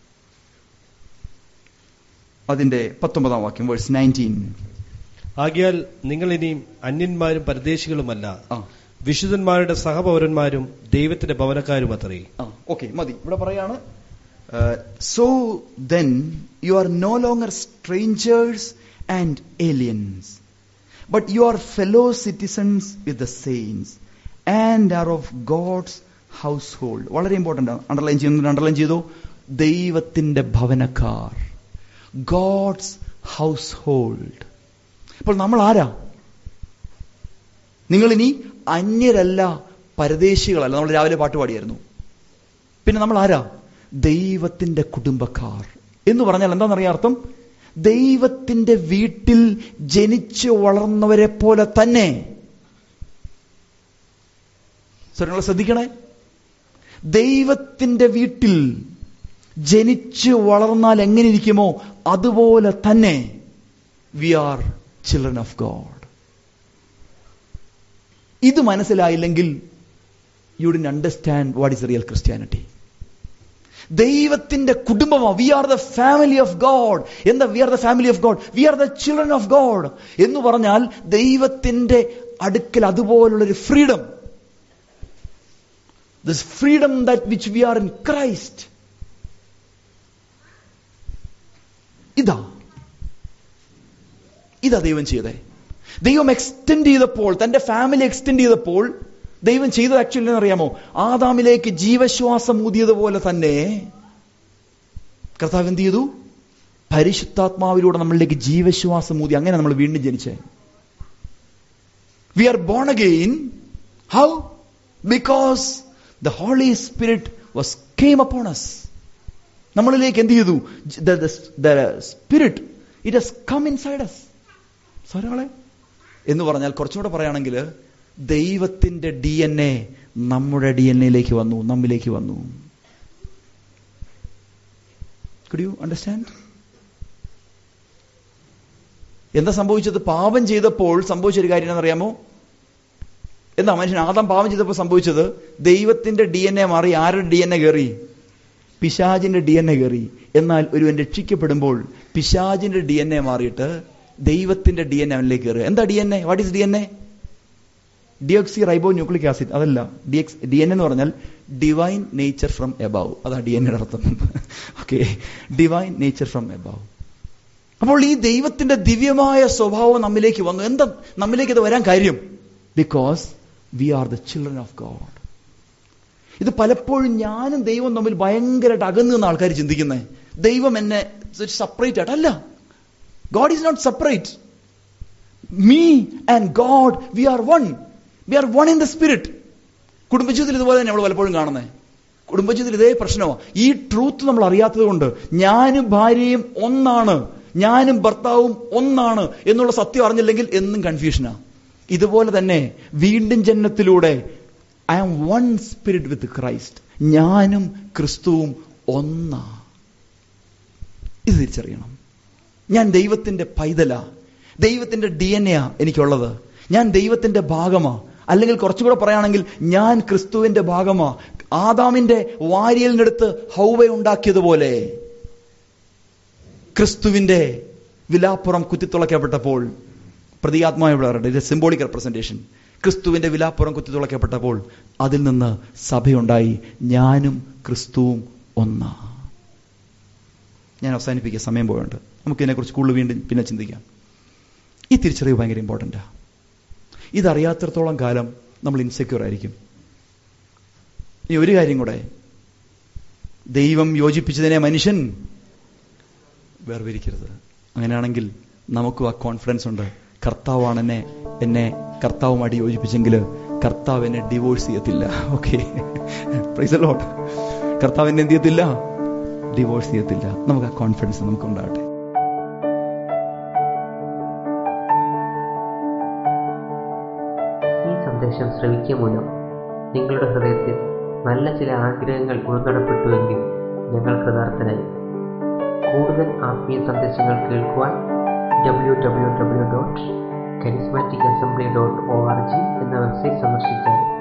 അതിന്റെ പത്തൊമ്പതാം വാക്യം വേഴ്സ് നയൻറ്റീൻ ആകിയാൽ നിങ്ങൾ ഇനിയും അന്യന്മാരും പരദേശികളുമല്ല ആ വിശുദ്ധന്മാരുടെ സഹപൗരന്മാരും ദൈവത്തിന്റെ ഭവനക്കാരും അത്രേ ആ ഓക്കെ മതി ഇവിടെ പറയാണ് so then you are no longer strangers and aliens but you are fellow citizens with the saints and are of God's household വളരെ ഇമ്പോർട്ടൻ്റ് ആണ് അണ്ടർലൈൻ ചെയ്യുന്നത് അണ്ടർലൈൻ ചെയ്തു ദൈവത്തിന്റെ ഭവനക്കാർ ഗോഡ്സ് ഹൗസ് ഹോൾഡ് അപ്പോൾ നമ്മൾ ആരാ നിങ്ങൾ ഇനി അന്യരല്ല പരദേശികളല്ല നമ്മൾ രാവിലെ പാട്ട് പാടിയായിരുന്നു പിന്നെ നമ്മൾ ആരാ ദൈവത്തിന്റെ കുടുംബക്കാർ എന്ന് പറഞ്ഞാൽ എന്താണെന്നറിയാം അർത്ഥം ദൈവത്തിന്റെ വീട്ടിൽ ജനിച്ചു വളർന്നവരെ പോലെ തന്നെ സ്വരങ്ങളെ ശ്രദ്ധിക്കണേ ദൈവത്തിന്റെ വീട്ടിൽ ജനിച്ചു വളർന്നാൽ എങ്ങനെ ഇരിക്കുമോ അതുപോലെ തന്നെ we are children of God ഇത് മനസ്സിലായില്ലെങ്കിൽ you didn't understand what is real Christianity ദൈവത്തിന്റെ കുടുംബമോ we are the family of God എന്താ we are the family of God we are the children of God എന്ന് പറഞ്ഞാൽ ദൈവത്തിന്റെ അടുക്കൽ അതുപോലുള്ളൊരു freedom this freedom that which we are in Christ ഇതാ ഇതാ ദൈവം ചെയ്തേ ദൈവം എക്സ്റ്റെൻഡ് ചെയ്തപ്പോൾ തന്റെ ഫാമിലി എക്സ്റ്റെൻഡ് ചെയ്തപ്പോൾ ദൈവം ചെയ്തത് ആക്ച്വലി അറിയാമോ ആദാമിലേക്ക് ജീവശ്വാസം ഊതിയതുപോലെ തന്നെ കർത്താവ് എന്ത് ചെയ്തു പരിശുദ്ധാത്മാവിലൂടെ നമ്മളിലേക്ക് ജീവശ്വാസം ഊതി അങ്ങനെ നമ്മൾ വീണ്ടും ജനിച്ചേ we are born again how because the Holy Spirit was came upon us നമ്മളിലേക്ക് എന്ത് ചെയ്തു spirit it has come inside us സ്വരങ്ങളെ എന്ന് പറഞ്ഞാൽ കുറച്ചുകൂടെ പറയുകയാണെങ്കിൽ ദൈവത്തിന്റെ ഡി എൻ എ നമ്മുടെ ഡി എൻ എയിലേക്ക് വന്നു നമ്മിലേക്ക് വന്നു കുഡ് യു അണ്ടർസ്റ്റാൻഡ് എന്താ സംഭവിച്ചത് പാപം ചെയ്തപ്പോൾ സംഭവിച്ചൊരു കാര്യം എന്നറിയാമോ എന്താ മനുഷ്യൻ ആദം പാപം ചെയ്തപ്പോൾ സംഭവിച്ചത് ദൈവത്തിന്റെ ഡി എൻ എ മാറി ആരുടെ ഡി എൻ എ കയറി പിശാജിന്റെ ഡി എൻ എ കയറി എന്നാൽ ഒരുവൻ രക്ഷിക്കപ്പെടുമ്പോൾ പിശാജിന്റെ ഡി എൻ എ മാറിയിട്ട് ദൈവത്തിന്റെ ഡി എൻ എ അവനിലേക്ക് കയറുക എന്താ D N A what is D N A deoxyribonucleic acid അതല്ല ഡി എക്സ് ഡി എൻ എന്ന് പറഞ്ഞാൽ ഡിവൈൻ നേച്ചർ ഫ്രം എബാവ് അതാ ഡി എൻ അർത്ഥം okay divine nature from above അപ്പോൾ ഈ ദൈവത്തിന്റെ ദിവ്യമായ സ്വഭാവം നമ്മിലേക്ക് വന്നു എന്താ നമ്മിലേക്ക് ഇത് വരാൻ കാര്യം because we are the children of God ഇത് പലപ്പോഴും ഞാനും ദൈവം തമ്മിൽ ഭയങ്കരമായിട്ട് അകന്നു നിന്ന ആൾക്കാർ ചിന്തിക്കുന്നത് ദൈവം എന്നെ സെപ്പറേറ്റ് ആയിട്ട് അല്ല God is not separate me and God we are one we are one in the spirit കുടുംബജീവിതത്തിൽ ഇതുപോലെ തന്നെ നമ്മൾ പലപ്പോഴും കാണുന്നത് കുടുംബജീവിതത്തിൽ ഇതേ പ്രശ്നമോ ഈ ട്രൂത്ത് നമ്മൾ അറിയാത്തത് കൊണ്ട് ഞാനും ഭാര്യയും ഒന്നാണ് ഞാനും ഭർത്താവും ഒന്നാണ് എന്നുള്ള സത്യം അറിഞ്ഞില്ലെങ്കിൽ എന്നും കൺഫ്യൂഷനാ ഇതുപോലെ തന്നെ വീണ്ടും ജന്മത്തിലൂടെ I am one spirit with Christ ഞാനും ക്രിസ്തുവും ഒന്നാ ഇത് തിരിച്ചറിയണം ഞാൻ ദൈവത്തിന്റെ പൈതല ദൈവത്തിന്റെ ഡി എൻ എ എനിക്കുള്ളത് ഞാൻ ദൈവത്തിന്റെ ഭാഗമാ അല്ലെങ്കിൽ കുറച്ചുകൂടെ പറയുകയാണെങ്കിൽ ഞാൻ ക്രിസ്തുവിന്റെ ഭാഗമാ ആദാമിന്റെ വാരിയലിനടുത്ത് ഹൗവ ഉണ്ടാക്കിയതുപോലെ ക്രിസ്തുവിന്റെ വിലാപ്പുറം കുത്തിത്തുളയ്ക്കപ്പെട്ടപ്പോൾ പ്രതികാത്മായ പറയുന്നത് സിംബോളിക് റെപ്രസെന്റേഷൻ ക്രിസ്തുവിന്റെ വിലാപ്പുറം കുത്തിത്തുളയ്ക്കപ്പെട്ടപ്പോൾ അതിൽ നിന്ന് സഭയുണ്ടായി ഞാനും ക്രിസ്തുവും ഒന്നാ ഞാൻ അവസാനിപ്പിക്കുക സമയം പോയുണ്ട് നമുക്ക് ഇതിനെക്കുറിച്ച് കൂടുതൽ വീണ്ടും പിന്നെ ചിന്തിക്കാം ഈ തിരിച്ചറിവ് ഭയങ്കര ഇമ്പോർട്ടൻ്റാണ് ഇതറിയാത്തിടത്തോളം കാലം നമ്മൾ ഇൻസെക്യൂർ ആയിരിക്കും ഇനി ഒരു കാര്യം കൂടെ ദൈവം യോജിപ്പിച്ചതിനെ മനുഷ്യൻ വേർതിരിക്കരുത് അങ്ങനെയാണെങ്കിൽ നമുക്കും ആ കോൺഫിഡൻസ് ഉണ്ട് കർത്താവാണ് എന്നെ എന്നെ കർത്താവുമായിട്ട് യോജിപ്പിച്ചെങ്കിൽ കർത്താവ് എന്നെ ഡിവോഴ്സ് ചെയ്യത്തില്ല ഓക്കെ പ്രൈസ് ലോട്ട് കർത്താവ് എന്നെ എന്ത് ചെയ്യത്തില്ല ഡിവോഴ്സ് ചെയ്യത്തില്ല നമുക്ക് ആ കോൺഫിഡൻസ് നമുക്കുണ്ടാകട്ടെ ഈ സന്ദേശം ശ്രവിക്കുക മൂലം നിങ്ങളുടെ ഹൃദയത്തിൽ നല്ല ചില ആഗ്രഹങ്ങൾ ഉൾനടപ്പെട്ടുവെങ്കിൽ ഞങ്ങൾ കൃതാർത്ഥനായി കൂടുതൽ ആത്മീയ സന്ദേശങ്ങൾ കേൾക്കുവാൻ W W W dot charismatic assembly dot O R G എന്ന വെബ്സൈറ്റ് സന്ദർശിച്ചാൽ